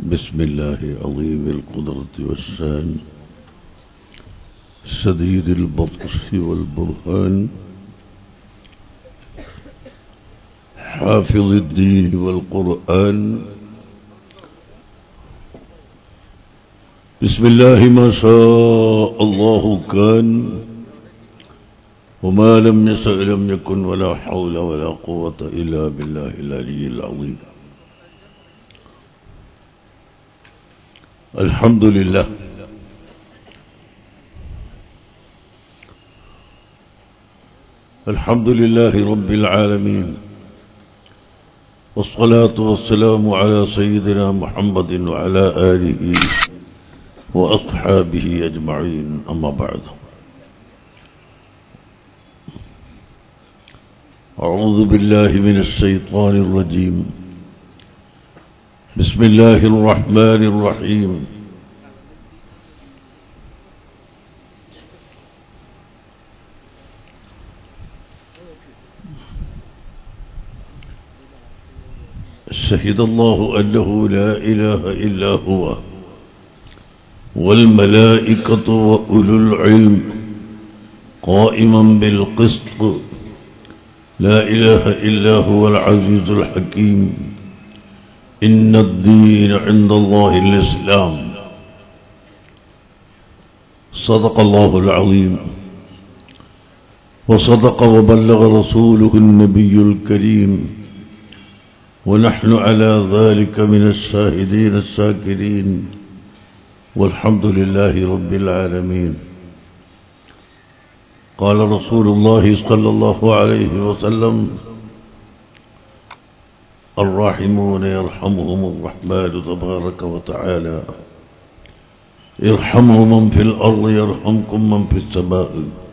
بسم الله عظيم القدرة والشان شديد البطش والبرهان حافظ الدين والقرآن بسم الله ما شاء الله كان وما لم يشأ لم يكن ولا حول ولا قوة إلا بالله العلي العظيم الحمد لله الحمد لله رب العالمين والصلاة والسلام على سيدنا محمد وعلى آله وأصحابه أجمعين أما بعد أعوذ بالله من الشيطان الرجيم بسم الله الرحمن الرحيم شهد الله أنه لا إله إلا هو والملائكة وأولو العلم قائما بالقسط لا إله إلا هو العزيز الحكيم إن الدين عند الله الإسلام صدق الله العظيم وصدق وبلغ رسوله النبي الكريم ونحن على ذلك من الشاهدين الشاكرين والحمد لله رب العالمين قال رسول الله صلى الله عليه وسلم الراحمون يرحمهم الرحمن تبارك وتعالى ارحموا من في الأرض يرحمكم من في السماء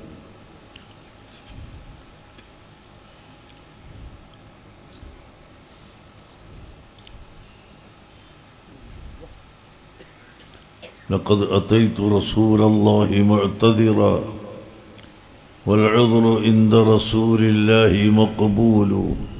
لقد أتيت رسول الله معتذرا والعذر عند رسول الله مقبول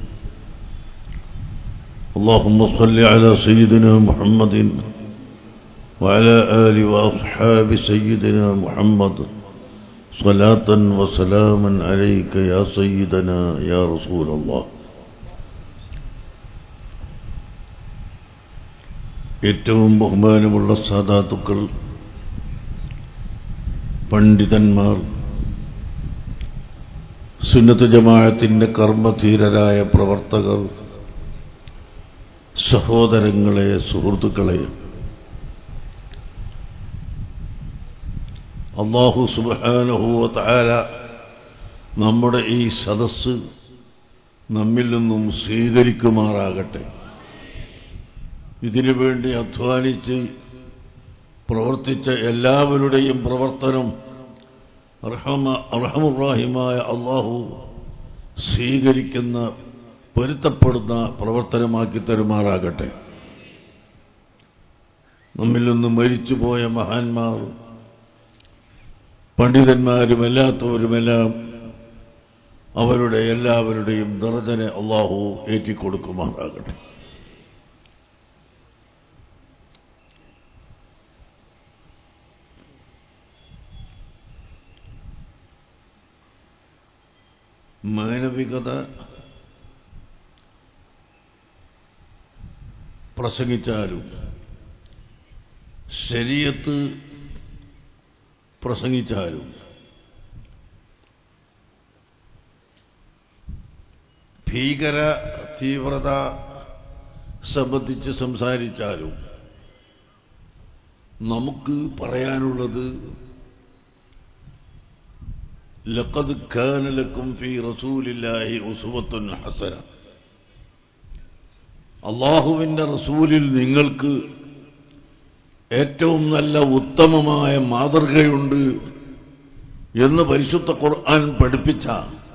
اللهم صل على سيدنا محمد وعلى آل وأصحاب سيدنا محمد صلاة وسلاما عليك يا سيدنا يا رسول الله ഏറ്റവും ബഹുമാനമുള്ള സാധാത്തുക്കൾ പണ്ഡിതന്മാർ സുന്നത്ത് ജമാഅത്തിന്റെ കർമ്മധീരരായ പ്രവർത്തകർ സഹോദരങ്ങളെ സുഹൃത്തുക്കളെ അള്ളാഹു സുബാനഹുവ താര നമ്മുടെ ഈ സദസ്സ് നമ്മിൽ നിന്നും സ്വീകരിക്കുമാറാകട്ടെ ഇതിനു വേണ്ടി അധ്വാനിച്ച് പ്രവർത്തിച്ച എല്ലാവരുടെയും പ്രവർത്തനം അർഹമുറാഹിമായ അള്ളാഹു സ്വീകരിക്കുന്ന പൊരുത്തപ്പെടുന്ന പ്രവർത്തനമാക്കി തരുമാറാകട്ടെ നമ്മിൽ നിന്ന് മരിച്ചുപോയ മഹാന്മാർ പണ്ഡിതന്മാരും അല്ലാത്തവരുമെല്ലാം അവരുടെ എല്ലാവരുടെയും ദർജനെ അള്ളാഹു ഏറ്റിക്കൊടുക്കുമാറാകട്ടെ മാനവികത പ്രസംഗിച്ചാലും ശരീരത്ത് പ്രസംഗിച്ചാലും ഭീകര തീവ്രത സംബന്ധിച്ച് സംസാരിച്ചാലും നമുക്ക് പറയാനുള്ളത് ലഖദ് കാന ലക്കും ഫീ റസൂലില്ലാഹി ഉസ്വത്തുൻ ഹസന അള്ളാഹുവിന്റെ റസൂലിൽ നിങ്ങൾക്ക് ഏറ്റവും നല്ല ഉത്തമമായ മാതൃകയുണ്ട് എന്ന് പരിശുദ്ധ ഖുർആൻ പഠിപ്പിച്ച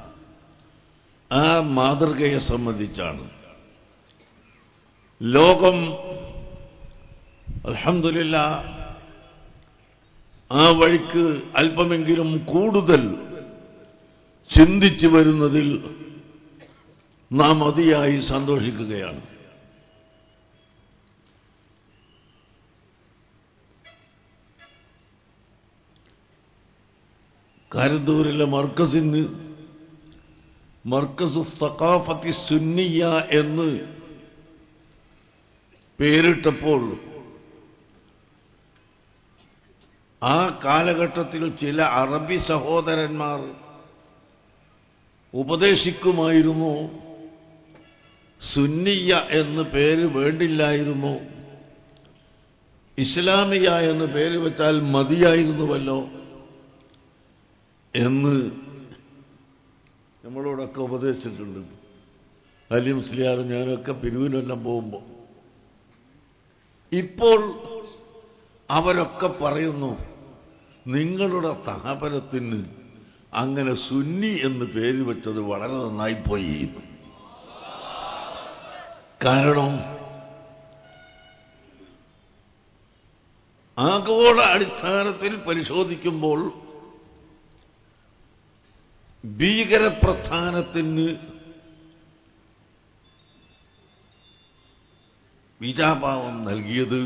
ആ മാതൃകയെ സംബന്ധിച്ചാണ് ലോകം അൽഹംദുലില്ല ആ വഴിക്ക് അല്പമെങ്കിലും കൂടുതൽ ചിന്തിച്ചു വരുന്നതിൽ നാം അതിയായി സന്തോഷിക്കുകയാണ് കാരന്തൂരിലെ മർക്കസിന് മർക്കസു സഖാഫത്തി സുന്നിയ എന്ന് പേരിട്ടപ്പോൾ ആ കാലഘട്ടത്തിൽ ചില അറബി സഹോദരന്മാർ ഉപദേശിക്കുമായിരുന്നു സുന്നിയ എന്ന് പേര് വേണ്ടില്ലായിരുന്നു ഇസ്ലാമിയ എന്ന് പേര് വെച്ചാൽ മതിയായിരുന്നുവല്ലോ എന്ന് നമ്മളോടൊക്കെ ഉപദേശിച്ചിട്ടുണ്ട് അലി മുസ്ലിയാർ ഞാനൊക്കെ പിരിവിനെല്ലാം പോകുമ്പോൾ ഇപ്പോൾ അവരൊക്കെ പറയുന്നു നിങ്ങളുടെ സ്ഥാപനത്തിന് അങ്ങനെ സുന്നി എന്ന് പേര് വെച്ചത് വളരെ നന്നായിപ്പോയി കാരണം ആഗോള അടിസ്ഥാനത്തിൽ പരിശോധിക്കുമ്പോൾ ഭീകരപ്രസ്ഥാനത്തിന് വിജാഭാവം നൽകിയത്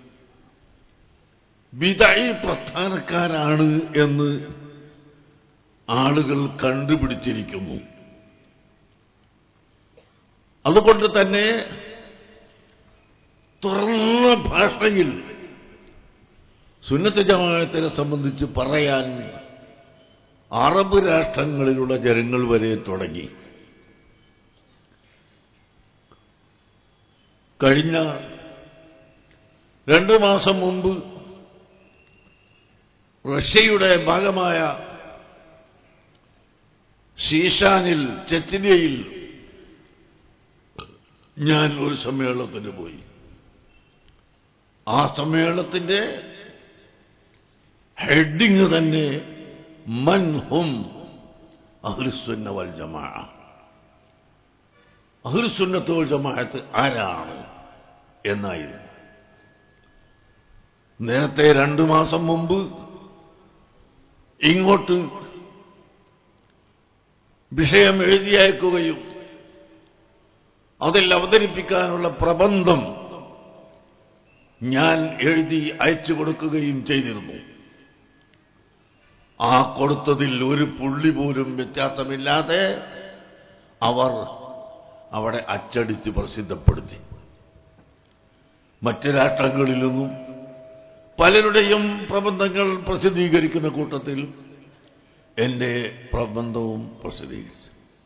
വിതായി പ്രസ്ഥാനക്കാരാണ് എന്ന് ആളുകൾ കണ്ടുപിടിച്ചിരിക്കുന്നു അതുകൊണ്ട് തന്നെ തുറന്ന ഭാഷയിൽ സുന്നത്ത് ജമാഅത്തിനെ സംബന്ധിച്ച് പറയാൻ അറബ് രാഷ്ട്രങ്ങളിലുള്ള ജനങ്ങൾ വരെ തുടങ്ങി കഴിഞ്ഞ രണ്ടു മാസം മുമ്പ് റഷ്യയുടെ ഭാഗമായ ഷീഷാനിൽ ചെച്ചിനിയയിൽ ഞാൻ ഒരു സമ്മേളനത്തിന് പോയി ആ സമ്മേളനത്തിന്റെ ഹെഡിങ് തന്നെ മൻ ഹും അഹ്ലുസുന്ന വൽ ജമാ അഹ്ലുസുന്നത്ത് വൽ ജമാഅത്ത് ആരാണ് എന്നായിരുന്നു നേരത്തെ രണ്ടു മാസം മുമ്പ് ഇങ്ങോട്ട് വിഷയം എഴുതി അയക്കുകയും അതിൽ അവതരിപ്പിക്കാനുള്ള പ്രബന്ധം ഞാൻ എഴുതി അയച്ചു കൊടുക്കുകയും ചെയ്തിരുന്നു ആ കൊടുത്തതിൽ ഒരു പുള്ളി പോലും വ്യത്യാസമില്ലാതെ അവർ അവിടെ അച്ചടിച്ച് പ്രസിദ്ധപ്പെടുത്തി മറ്റ് രാഷ്ട്രങ്ങളിൽ നിന്നും പലരുടെയും പ്രബന്ധങ്ങൾ പ്രസിദ്ധീകരിക്കുന്ന കൂട്ടത്തിൽ എന്റെ പ്രബന്ധവും പ്രസിദ്ധീകരിച്ചു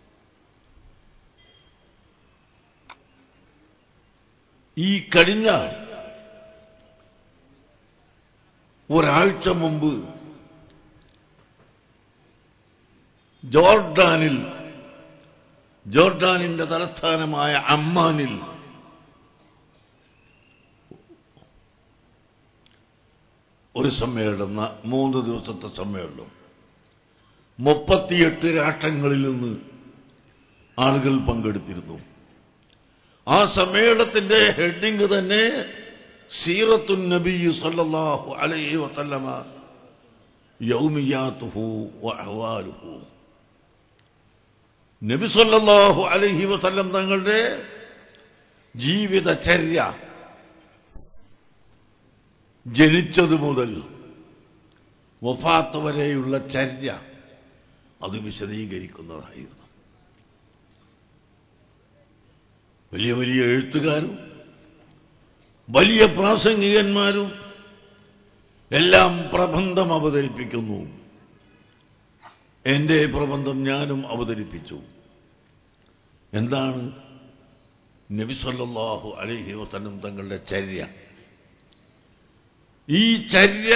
ഈ കഴിഞ്ഞ ഒരാഴ്ച മുമ്പ് ജോർഡാനിൽ ജോർഡാനിന്റെ തലസ്ഥാനമായ അമ്മാനിൽ ഒരു സമ്മേളനം ന- മൂന്ന് ദിവസത്തെ സമ്മേളനം മുപ്പത്തിയെട്ട് രാഷ്ട്രങ്ങളിൽ നിന്ന് ആളുകൾ പങ്കെടുത്തിരുന്നു ആ സമ്മേളനത്തിന്റെ ഹെഡിങ് തന്നെ സീറത്തുൻ നബി സല്ലല്ലാഹു അലൈഹി വസല്ലമ യൗമിയാത്തുഹു വഅഹ്വാലുഹു നബി സല്ലല്ലാഹു അലൈഹി വസല്ലം തങ്ങളുടെ ജീവിതചര്യ ജനിച്ചതു മുതൽ വഫാത്ത് വരെയുള്ള ചര്യ അത് വിശദീകരിക്കുന്നതായിരുന്നു വലിയ വലിയ എഴുത്തുകാരും വലിയ പ്രാസംഗികന്മാരും എല്ലാം പ്രബന്ധം അവതരിപ്പിക്കുന്നു എന്റെ പ്രബന്ധം ഞാനും അവതരിപ്പിച്ചു എന്താണ് നബിസല്ലാഹു അലൈഹി വസല്ലം തങ്ങളുടെ ചര്യ ഈ ചര്യ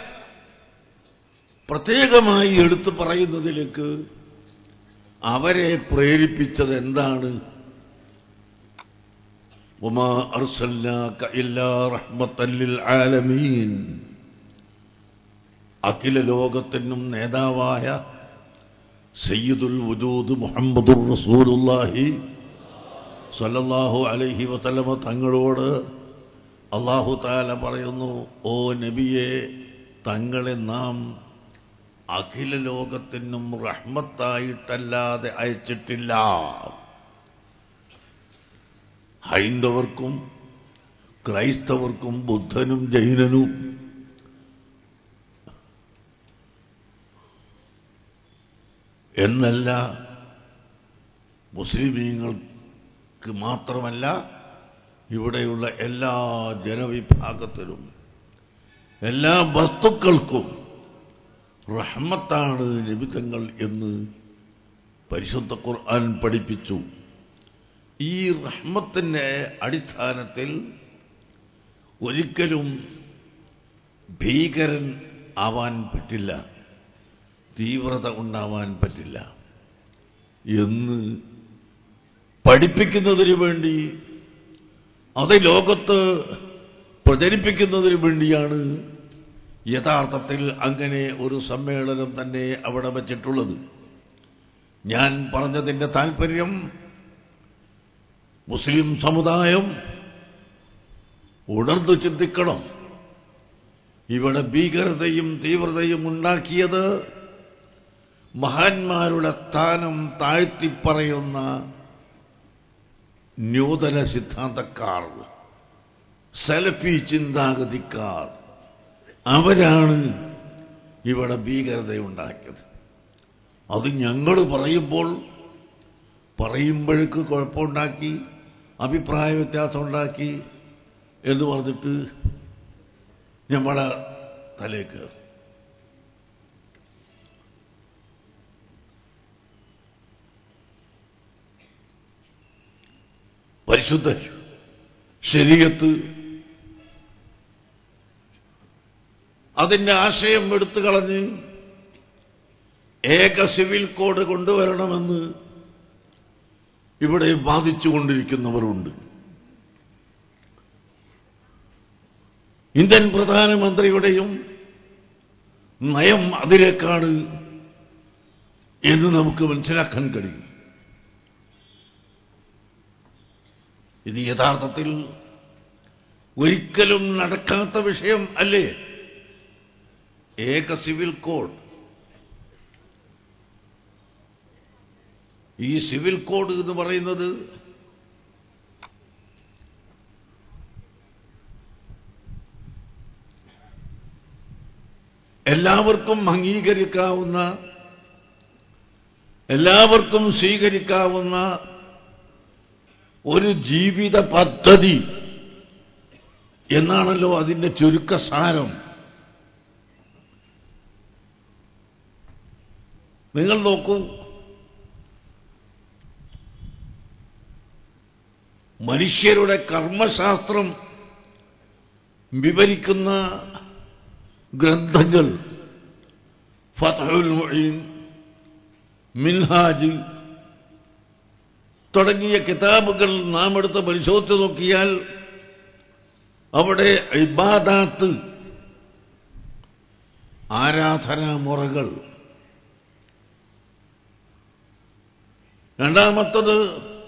പ്രത്യേകമായി എടുത്തു പറയുന്നതിലേക്ക് അവരെ പ്രേരിപ്പിച്ചത് എന്താണ് وما أرسلناك إلا رحمة للعالمين അഖില ലോകത്തിനും നേതാവായ സയ്യിദുൽ വജൂദ് മുഹമ്മദുർ റസൂലുള്ളാഹി സല്ലല്ലാഹു അലൈഹി വസല്ലമ തങ്ങളോട് അള്ളാഹു താല പറയുന്നു ഓ നബിയെ തങ്ങളെ നാം അഖില ലോകത്തിനും റഹ്മത്തായിട്ടല്ലാതെ അയച്ചിട്ടില്ല ഹൈന്ദവർക്കും ക്രൈസ്തവർക്കും ബുദ്ധനും ജൈനനും എന്നല്ല മുസ്ലിമീങ്ങൾക്ക് മാത്രമല്ല ഇവിടെയുള്ള എല്ലാ ജനവിഭാഗത്തിലും എല്ലാ വസ്തുക്കൾക്കും റഹ്മത്താണ് നിമിത്തങ്ങൾ എന്ന് പരിശുദ്ധ ഖുർആൻ പഠിപ്പിച്ചു ഈ റഹ്മത്തിൻ്റെ അടിസ്ഥാനത്തിൽ ഒരിക്കലും ഭീകരൻ ആവാൻ പറ്റില്ല തീവ്രത ഉണ്ടാവാൻ പറ്റില്ല എന്ന് പഠിപ്പിക്കുന്നതിന് വേണ്ടി അത് ലോകത്ത് പ്രചരിപ്പിക്കുന്നതിന് വേണ്ടിയാണ് യഥാർത്ഥത്തിൽ അങ്ങനെ ഒരു സമ്മേളനം തന്നെ അവിടെ വച്ചിട്ടുള്ളത് ഞാൻ പറഞ്ഞതിൻ്റെ താല്പര്യം മുസ്ലിം സമുദായം ഉണർന്നു ചിന്തിക്കണം ഇവിടെ ഭീകരതയും തീവ്രതയും ഉണ്ടാക്കിയത് മഹാന്മാരുടെ സ്ഥാനം താഴ്ത്തിപ്പറയുന്ന നൂതന സിദ്ധാന്തക്കാർ സെൽഫി ചിന്താഗതിക്കാർ അവരാണ് ഇവിടെ ഭീകരതയുണ്ടാക്കിയത് അത് ഞങ്ങൾ പറയുമ്പോൾ പറയുമ്പോഴേക്ക് കുഴപ്പമുണ്ടാക്കി അഭിപ്രായ വ്യത്യാസം ഉണ്ടാക്കി എന്ന് പറഞ്ഞിട്ട് നമ്മളെ തലേക്ക് പരിശുദ്ധ ശരീരത്ത് അതിന്റെ ആശയം എടുത്തു കളഞ്ഞ് ഏക സിവിൽ കോഡ് കൊണ്ടുവരണമെന്ന് ഇവിടെ ബാധിച്ചുകൊണ്ടിരിക്കുന്നവരുണ്ട് ഇന്ത്യൻ പ്രധാനമന്ത്രിയുടെയും നയം അതിലേക്കാണ് എന്ന് നമുക്ക് മനസ്സിലാക്കാൻ കഴിയും ഇത് യഥാർത്ഥത്തിൽ ഒരിക്കലും നടക്കാത്ത വിഷയം അല്ലേ ഏക സിവിൽ കോഡ് ഈ സിവിൽ കോഡ് എന്ന് പറയുന്നത് എല്ലാവർക്കും അംഗീകരിക്കാവുന്ന എല്ലാവർക്കും സ്വീകരിക്കാവുന്ന ഒരു ജീവിത പദ്ധതി എന്നാണല്ലോ അതിന്റെ ചുരുക്കസാരം നിങ്ങൾ നോക്കൂ മനുഷ്യരുടെ കർമ്മശാസ്ത്രം വിവരിക്കുന്ന ഗ്രന്ഥങ്ങൾ ഫതഹുൽ മുഈൻ മിൻഹാജ് തുടങ്ങിയ കിതാബുകൾ നാം എടുത്ത് പരിശോധിച്ച് നോക്കിയാൽ അവിടെ ഇബാദാത്ത് ആരാധനാമുറകൾ രണ്ടാമത്തത്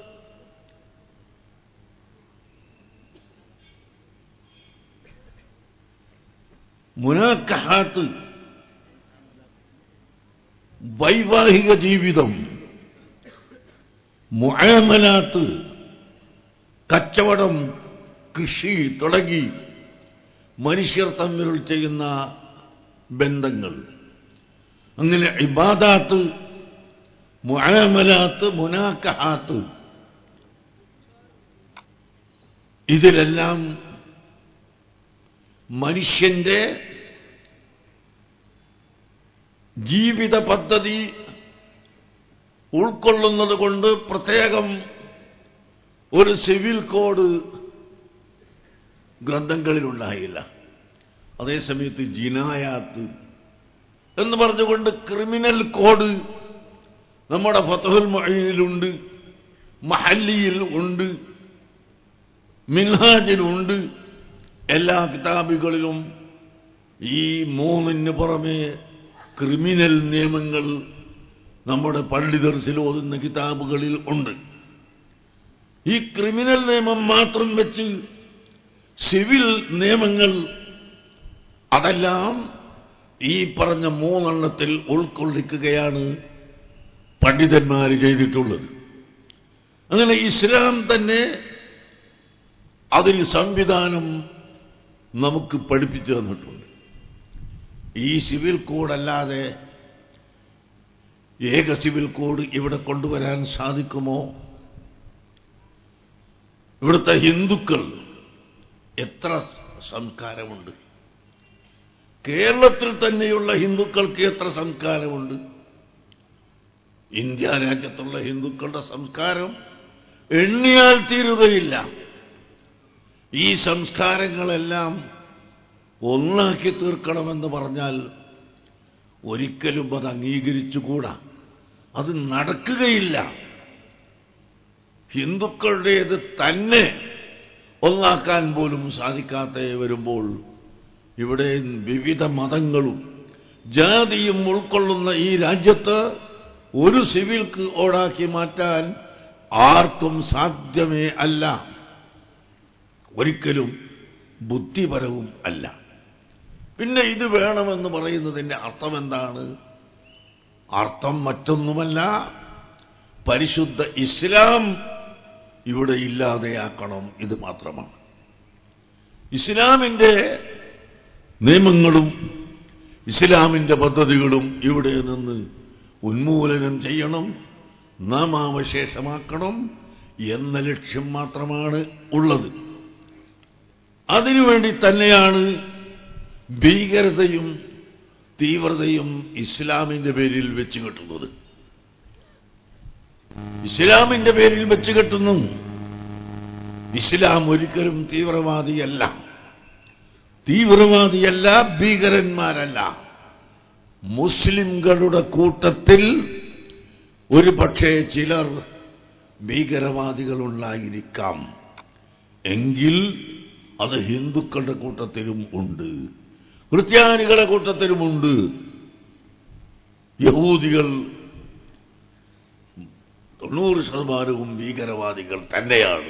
മുനാക്കഹാത്ത് വൈവാഹിക ജീവിതം മുഴമലാത്ത് കച്ചവടം കൃഷി തുടങ്ങി മനുഷ്യർ തമ്മിൽ ചെയ്യുന്ന ബന്ധങ്ങൾ അങ്ങനെ ഇബാദാത്ത് മുഴമലാത്ത് മുനാക്കഹാത്ത് ഇതിലെല്ലാം മനുഷ്യന്റെ ജീവിത പദ്ധതി ഉൾക്കൊള്ളുന്നത് കൊണ്ട് പ്രത്യേകം ഒരു സിവിൽ കോഡ് ഗ്രന്ഥങ്ങളിലുണ്ടായില്ല അതേസമയത്ത് ജിനായാത്ത് എന്ന് പറഞ്ഞുകൊണ്ട് ക്രിമിനൽ കോഡ് നമ്മുടെ ഫത്തഹുൽ മൊഴിയിലുണ്ട് മഹല്ലിയിൽ ഉണ്ട് മിൻഹാജിലുണ്ട് എല്ലാ കിതാബുകളിലും ഈ മൂന്നിന് പുറമെ ക്രിമിനൽ നിയമങ്ങൾ നമ്മുടെ പണ്ഡിതർസിൽ ഓതുന്ന കിതാബുകളിൽ ഉണ്ട് ഈ ക്രിമിനൽ നിയമം മാത്രം വെച്ച് സിവിൽ നിയമങ്ങൾ അതെല്ലാം ഈ പറഞ്ഞ മൂന്നെണ്ണത്തിൽ ഉൾക്കൊള്ളിക്കുകയാണ് പണ്ഡിതന്മാർ ചെയ്തിട്ടുള്ളത് അങ്ങനെ ഇസ്ലാം തന്നെ അതിന് സംവിധാനം നമുക്ക് പഠിപ്പിച്ചു തന്നിട്ടുണ്ട് ഈ സിവിൽ കോഡല്ലാതെ ഏക സിവിൽ കോഡ് ഇവിടെ കൊണ്ടുവരാൻ സാധിക്കുമോ ഇവിടുത്തെ ഹിന്ദുക്കൾ എത്ര സംസ്കാരമുണ്ട് കേരളത്തിൽ തന്നെയുള്ള ഹിന്ദുക്കൾക്ക് എത്ര സംസ്കാരമുണ്ട് ഇന്ത്യ രാജ്യത്തുള്ള ഹിന്ദുക്കളുടെ സംസ്കാരം എണ്ണിയാൽ തീരുകയില്ല ഈ സംസ്കാരങ്ങളെല്ലാം ഒന്നാക്കി തീർക്കണമെന്ന് പറഞ്ഞാൽ ഒരിക്കലും അത് അംഗീകരിച്ചുകൂടാ അത് നടക്കുകയില്ല ഹിന്ദുക്കളുടേത് തന്നെ ഒന്നാക്കാൻ പോലും സാധിക്കാത്ത വരുമ്പോൾ ഇവിടെ വിവിധ മതങ്ങളും ജാതിയും ഉൾക്കൊള്ളുന്ന ഈ രാജ്യത്ത് ഒരു സിവിൽ ഓടാക്കി മാറ്റാൻ ആർക്കും സാധ്യമേ അല്ല ഒരിക്കലും ബുദ്ധിപരവും അല്ല പിന്നെ ഇത് വേണമെന്ന് പറയുന്നതിന്റെ അർത്ഥം എന്താണ് അർത്ഥം മറ്റൊന്നുമല്ല പരിശുദ്ധ ഇസ്ലാം ഇവിടെ ഇല്ലാതെയാക്കണം ഇത് മാത്രമാണ് ഇസ്ലാമിന്റെ നിയമങ്ങളും ഇസ്ലാമിന്റെ പദ്ധതികളും ഇവിടെ നിന്ന് ഉന്മൂലനം ചെയ്യണം നാമാവശേഷമാക്കണം എന്ന ലക്ഷ്യം മാത്രമാണ് ഉള്ളത് അതിനുവേണ്ടി തന്നെയാണ് ഭീകരതയും തീവ്രതയും ഇസ്ലാമിന്റെ പേരിൽ വെച്ച് കെട്ടുന്നത് ഇസ്ലാമിന്റെ പേരിൽ വെച്ച് കെട്ടുന്നു ഇസ്ലാം ഒരിക്കലും തീവ്രവാദിയല്ല തീവ്രവാദിയല്ല ഭീകരന്മാരല്ല മുസ്ലിംകളുടെ കൂട്ടത്തിൽ ഒരു പക്ഷേ ചിലർ ഭീകരവാദികളുണ്ടായിരിക്കാം എങ്കിൽ അത് ഹിന്ദുക്കളുടെ കൂട്ടത്തിലും ഉണ്ട് ക്രിസ്ത്യാനികളുടെ കൂട്ടത്തിലുമുണ്ട് യഹൂദികൾ തൊണ്ണൂറ് ശതമാനവും ഭീകരവാദികൾ തന്നെയാണ്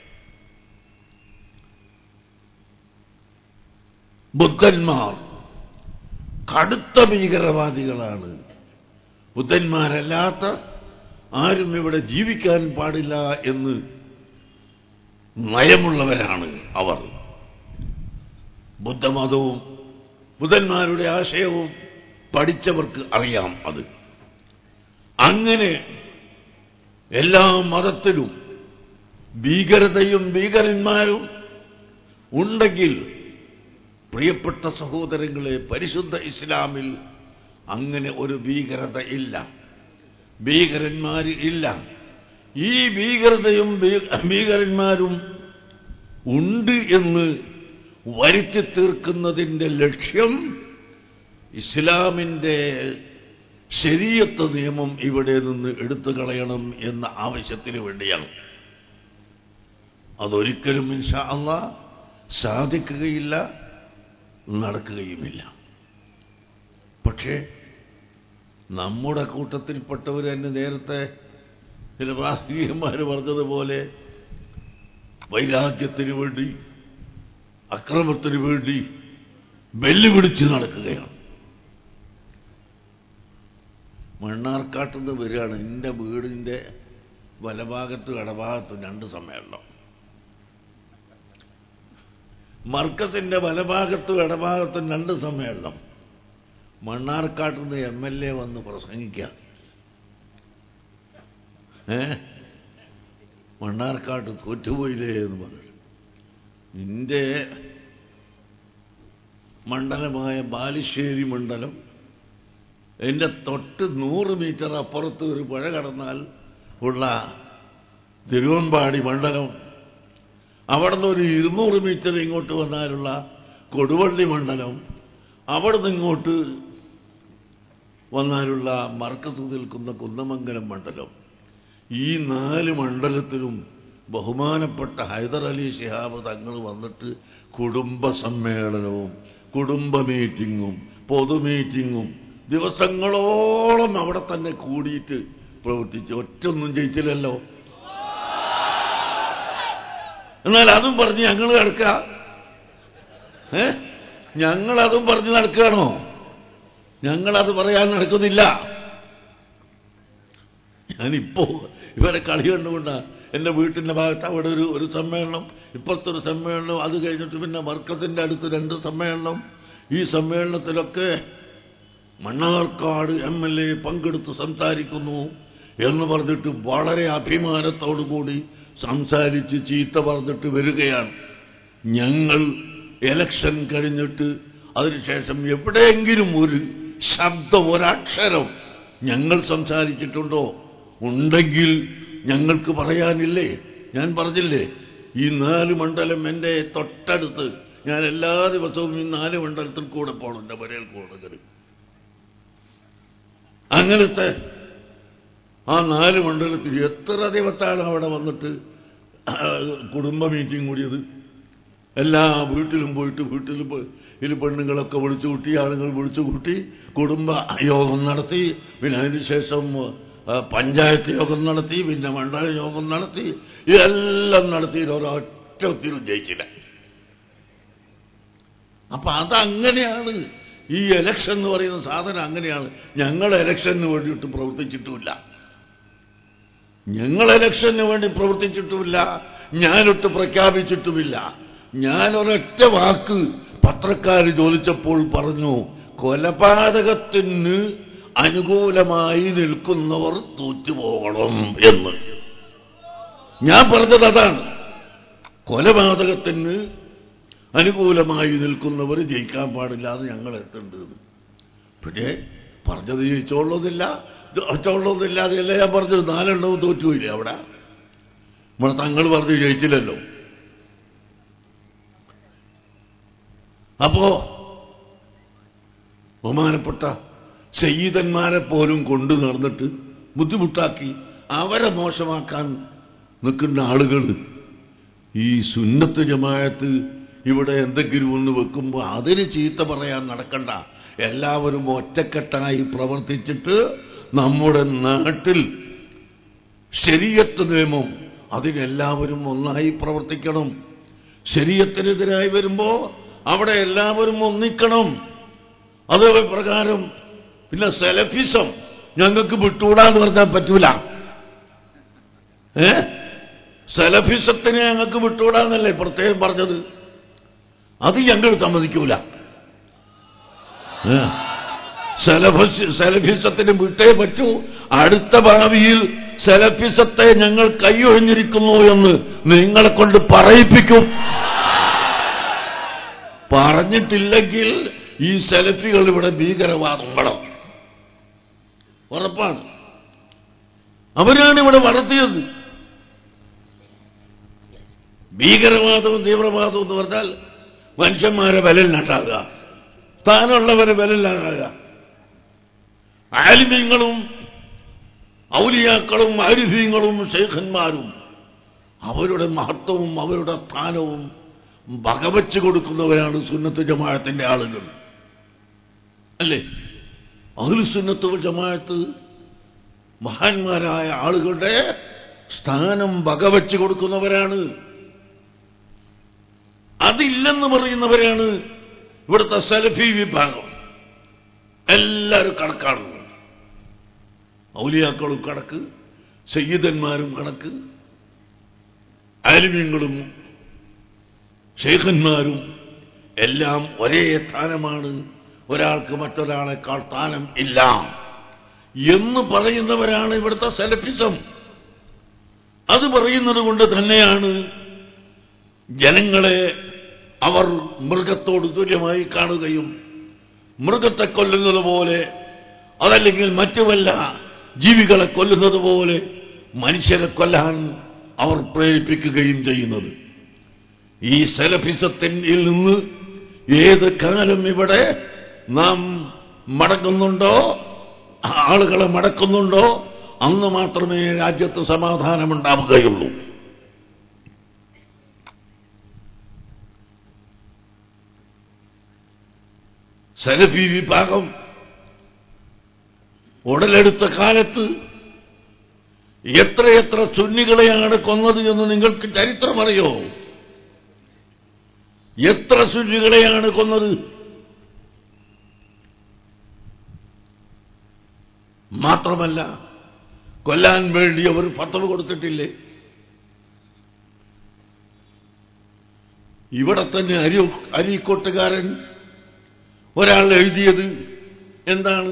ബുദ്ധന്മാർ കടുത്ത ഭീകരവാദികളാണ് ബുദ്ധന്മാരല്ലാത്ത ആരും ഇവിടെ ജീവിക്കാൻ പാടില്ല എന്ന് നയമുള്ളവരാണ് അവർ ബുദ്ധമതവും ബുദ്ധന്മാരുടെ ആശയവും പഠിച്ചവർക്ക് അറിയാം അത് അങ്ങനെ എല്ലാ മതത്തിലും ഭീകരതയും ഭീകരന്മാരും ഉണ്ടെങ്കിൽ പ്രിയപ്പെട്ട സഹോദരങ്ങളെ പരിശുദ്ധ ഇസ്ലാമിൽ അങ്ങനെ ഒരു ഭീകരത ഇല്ല ഭീകരന്മാര് ഇല്ല ഈ ഭീകരതയും ഭീ- ഭീകരന്മാരും ഉണ്ട് എന്ന് വരുത്തി തീർക്കുന്നതിന്റെ ലക്ഷ്യം ഇസ്ലാമിന്റെ ശരീരത്ത് നിയമം ഇവിടെ നിന്ന് എടുത്തു കളയണം എന്ന ആവശ്യത്തിന് വേണ്ടിയാണ് അതൊരിക്കലും ഇൻഷാ അള്ളാ സാധിക്കുകയില്ല നടക്കുകയുമില്ല പക്ഷേ നമ്മുടെ കൂട്ടത്തിൽപ്പെട്ടവർ തന്നെ നേരത്തെ ചില പ്രാസംഗികന്മാർ പറഞ്ഞതുപോലെ വൈരാഗ്യത്തിന് വേണ്ടി അക്രമത്തിന് വേണ്ടി വെല്ലുവിളിച്ച് നടക്കുകയാണ് മണ്ണാർക്കാട്ടുനിന്ന് വരികയാണ് എൻ്റെ വീടിൻ്റെ വലഭാഗത്തും ഇടഭാഗത്തും രണ്ട് സമ്മേളനം മർക്കത്തിന്റെ വലഭാഗത്തും ഇടഭാഗത്തും രണ്ട് സമ്മേളനം മണ്ണാർക്കാട്ടിൽ നിന്ന് എം എൽ എ വന്ന് പ്രസംഗിക്കാം ഏ മണ്ണാർക്കാട്ട് തോറ്റുപോയില്ലേ എന്ന് പറഞ്ഞു നിന്റെ മണ്ഡലമായ ബാലുശ്ശേരി മണ്ഡലം എന്റെ തൊട്ട് നൂറ് മീറ്റർ അപ്പുറത്ത് ഒരു പുഴ കടന്നാൽ ഉള്ള തിരുവമ്പാടി മണ്ഡലം അവിടുന്ന് ഒരു ഇരുന്നൂറ് മീറ്റർ ഇങ്ങോട്ട് വന്നാലുള്ള കൊടുവള്ളി മണ്ഡലം അവിടുന്ന് ഇങ്ങോട്ട് വന്നാലുള്ള മർക്കത്ത് നിൽക്കുന്ന കുന്നമംഗലം മണ്ഡലം ഈ നാല് മണ്ഡലത്തിലും ബഹുമാനപ്പെട്ട ഹൈദർ അലി ശിഹാബ് തങ്ങൾ വന്നിട്ട് കുടുംബ സമ്മേളനവും കുടുംബ മീറ്റിങ്ങും പൊതു മീറ്റിങ്ങും ദിവസങ്ങളോളം അവിടെ തന്നെ കൂടിയിട്ട് പ്രവർത്തിച്ച് ഒറ്റൊന്നും ജയിച്ചില്ലല്ലോ എന്നാൽ അതും പറഞ്ഞ് ഞങ്ങൾ നടക്കുക ഏ ഞങ്ങളതും പറഞ്ഞ് നടക്കുകയാണോ ഞങ്ങളത് പറയാൻ നടക്കുന്നില്ല ഞാനിപ്പോ ഇവരെ കളി കണ്ടുകൊണ്ടാ എന്റെ വീട്ടിന്റെ ഭാഗത്ത് അവിടെ ഒരു ഒരു സമ്മേളനം ഇപ്പുറത്തെ ഒരു സമ്മേളനം അത് കഴിഞ്ഞിട്ട് പിന്നെ വർക്കത്തിന്റെ അടുത്ത് രണ്ട് സമ്മേളനം ഈ സമ്മേളനത്തിലൊക്കെ മണ്ണാർക്കാട് എം എൽ എ പങ്കെടുത്ത് സംസാരിക്കുന്നു എന്ന് പറഞ്ഞിട്ട് വളരെ അഭിമാനത്തോടുകൂടി സംസാരിച്ച് ചീത്ത പറഞ്ഞിട്ട് വരികയാണ് ഞങ്ങൾ എലക്ഷൻ കഴിഞ്ഞിട്ട് അതിനുശേഷം എവിടെയെങ്കിലും ഒരു ശബ്ദം ഒരക്ഷരം ഞങ്ങൾ സംസാരിച്ചിട്ടുണ്ടോ ഉണ്ടെങ്കിൽ ഞങ്ങൾക്ക് പറയാനില്ലേ ഞാൻ പറഞ്ഞില്ലേ ഈ നാല് മണ്ഡലം എൻ്റെ തൊട്ടടുത്ത് ഞാൻ എല്ലാ ദിവസവും ഈ നാല് മണ്ഡലത്തിൽ കൂടെ പോകണം എൻ്റെ പുരയിൽ കൂടുതൽ അങ്ങനത്തെ ആ നാല് മണ്ഡലത്തിൽ എത്ര ദിവസമാണ് അവിടെ വന്നിട്ട് ആ, കുടുംബ മീറ്റിംഗ് കൂടിയത് എല്ലാ വീട്ടിലും പോയിട്ട് വീട്ടിൽ പോയി ഇതിൽ പെണ്ണുങ്ങളൊക്കെ വിളിച്ചു കൂട്ടി ആളുകൾ വിളിച്ചു കൂട്ടി കുടുംബ യോഗം നടത്തി പിന്നെ അതിനുശേഷം ആ, പഞ്ചായത്ത് യോഗം നടത്തി പിന്നെ മണ്ഡല യോഗം നടത്തി ഇതെല്ലാം നടത്തി ഒരൊറ്റ ഒത്തിരി ജയിച്ചില്ല അപ്പൊ അതങ്ങനെയാണ് ഈ എലക്ഷൻ എന്ന് പറയുന്ന സാധനം അങ്ങനെയാണ് ഞങ്ങൾ എലക്ഷന് വേണ്ടിയിട്ട് പ്രവർത്തിച്ചിട്ടുമില്ല ഞങ്ങൾ എലക്ഷന് വേണ്ടി പ്രവർത്തിച്ചിട്ടുമില്ല ഞാനൊട്ട് പ്രഖ്യാപിച്ചിട്ടുമില്ല ഞാൻ ഒരൊറ്റ വാക്ക് പത്രക്കാർ ചോദിച്ചപ്പോൾ പറഞ്ഞു കൊലപാതകത്തിന് അനുകൂലമായി നിൽക്കുന്നവർ തോറ്റുപോകണം എന്ന് ഞാൻ പറഞ്ഞത് അതാണ് കൊലപാതകത്തിന് അനുകൂലമായി നിൽക്കുന്നവർ ജയിക്കാൻ പാടില്ല എന്ന് ഞങ്ങൾ എത്തേണ്ടത് പിന്നെ പറഞ്ഞത് ജയിച്ചോളുന്നില്ല തോറ്റുള്ളതില്ല അതല്ല ഞാൻ പറഞ്ഞത് നാലെണ്ണവും തോറ്റുപോയില്ലേ അവിടെ നമ്മളെ തങ്ങൾ പറഞ്ഞ് ജയിച്ചില്ലല്ലോ അപ്പോ ബഹുമാനപ്പെട്ട സയ്യിദന്മാരെ പോലും കൊണ്ടു നടന്നിട്ട് ബുദ്ധിമുട്ടാക്കി അവരെ മോശമാക്കാൻ നിൽക്കുന്ന ആളുകൾ ഈ സുന്നത്ത് ജമായത്ത് ഇവിടെ എന്തെങ്കിലും ഒന്ന് വെക്കുമ്പോൾ അതിന് ചീത്ത പറയാൻ നടക്കണ്ട എല്ലാവരും ഒറ്റക്കെട്ടായി പ്രവർത്തിച്ചിട്ട് നമ്മുടെ നാട്ടിൽ ശരീരത്ത് നിയമം അതിനെല്ലാവരും ഒന്നായി പ്രവർത്തിക്കണം ശരീരത്തിനെതിരായി വരുമ്പോ അവിടെ എല്ലാവരും ഒന്നിക്കണം അത് പ്രകാരം പിന്നെ സെലഫിസം ഞങ്ങൾക്ക് വിട്ടുകൂടാന്ന് പറഞ്ഞാൽ പറ്റൂല ഏ സെലഫിസത്തിനെ ഞങ്ങൾക്ക് വിട്ടുകൂടാന്നല്ലേ പ്രത്യേകം പറഞ്ഞത് അത് ഞങ്ങൾ സമ്മതിക്കൂല ഏ. സെലഫസ് സെലഫിസത്തിന് വിട്ടേ പറ്റൂ അടുത്ത ഭാവിയിൽ സെലഫിസത്തെ ഞങ്ങൾ കൈയൊഴിഞ്ഞിരിക്കുന്നു എന്ന് നിങ്ങളെ കൊണ്ട് പറയിപ്പിക്കും പറഞ്ഞിട്ടില്ലെങ്കിൽ ഈ സെലഫികൾ ഇവിടെ ഭീകരവാദം വളർത്തും ഉറപ്പാണ് അവരാണ് ഇവിടെ വളർത്തിയത് ഭീകരവാദവും തീവ്രവാദവും എന്ന് പറഞ്ഞാൽ മനുഷ്യന്മാരെ വിലയിലുണ്ടാകുക താനുള്ളവരെ വിലയിലാകുക ആലിമ്യങ്ങളും ഔലിയാക്കളും ആരിഫീങ്ങളും ശേഖന്മാരും അവരുടെ മഹത്വവും അവരുടെ സ്ഥാനവും വകവച്ച് കൊടുക്കുന്നവരാണ് സുന്നത്ത് ജമാഅത്തിന്റെ ആളുകൾ അല്ലേ അതിൽ സുന്നത്ത് ജമാഅത്ത് മഹാന്മാരായ ആളുകളുടെ സ്ഥാനം വകവച്ച് കൊടുക്കുന്നവരാണ് അതില്ലെന്ന് പറയുന്നവരാണ് ഇവിടുത്തെ സലഫി വിഭാഗം എല്ലാവരും കണക്കാണ് ഔലിയാക്കളും കണക്ക് സയ്യിദന്മാരും കണക്ക് ആലിമ്യങ്ങളും ഷെയ്ഖന്മാരും എല്ലാം ഒരേ സ്ഥാനമാണ് ഒരാൾക്ക് മറ്റൊരാളെക്കാൾ സ്ഥാനം ഇല്ല എന്ന് പറയുന്നവരാണ് ഇവിടുത്തെ സെലഫിസം അത് പറയുന്നത് കൊണ്ട് തന്നെയാണ് ജനങ്ങളെ അവർ മൃഗത്തോട് തുല്യമായി കാണുകയും മൃഗത്തെ കൊല്ലുന്നത് പോലെ അതല്ലെങ്കിൽ മറ്റു വല്ല ജീവികളെ കൊല്ലുന്നത് പോലെ മനുഷ്യരെ കൊല്ലാൻ അവർ പ്രേരിപ്പിക്കുകയും ചെയ്യുന്നത് ഈ സെലഫിസത്തിൽ നിന്ന് ഏത് കാലം ഇവിടെ നാം മടങ്ങുന്നുണ്ടോ ആളുകളെ മടക്കുന്നുണ്ടോ അന്ന് മാത്രമേ രാജ്യത്ത് സമാധാനമുണ്ടാവുകയുള്ളൂ സലഫി വിഭാഗം ഉടലെടുത്ത കാലത്ത് എത്രയെത്ര സുന്നികളെയാണ് കൊന്നത് എന്ന് നിങ്ങൾക്ക് ചരിത്രമറിയോ എത്ര സുന്നികളെയാണ് കൊന്നത് മാത്രമല്ല കൊല്ലാൻ വേണ്ടി അവർ ഫത്തവ് കൊടുത്തിട്ടില്ലേ ഇവിടെ തന്നെ അരി അരീക്കോട്ടുകാരൻ ഒരാൾ എഴുതിയത് എന്താണ്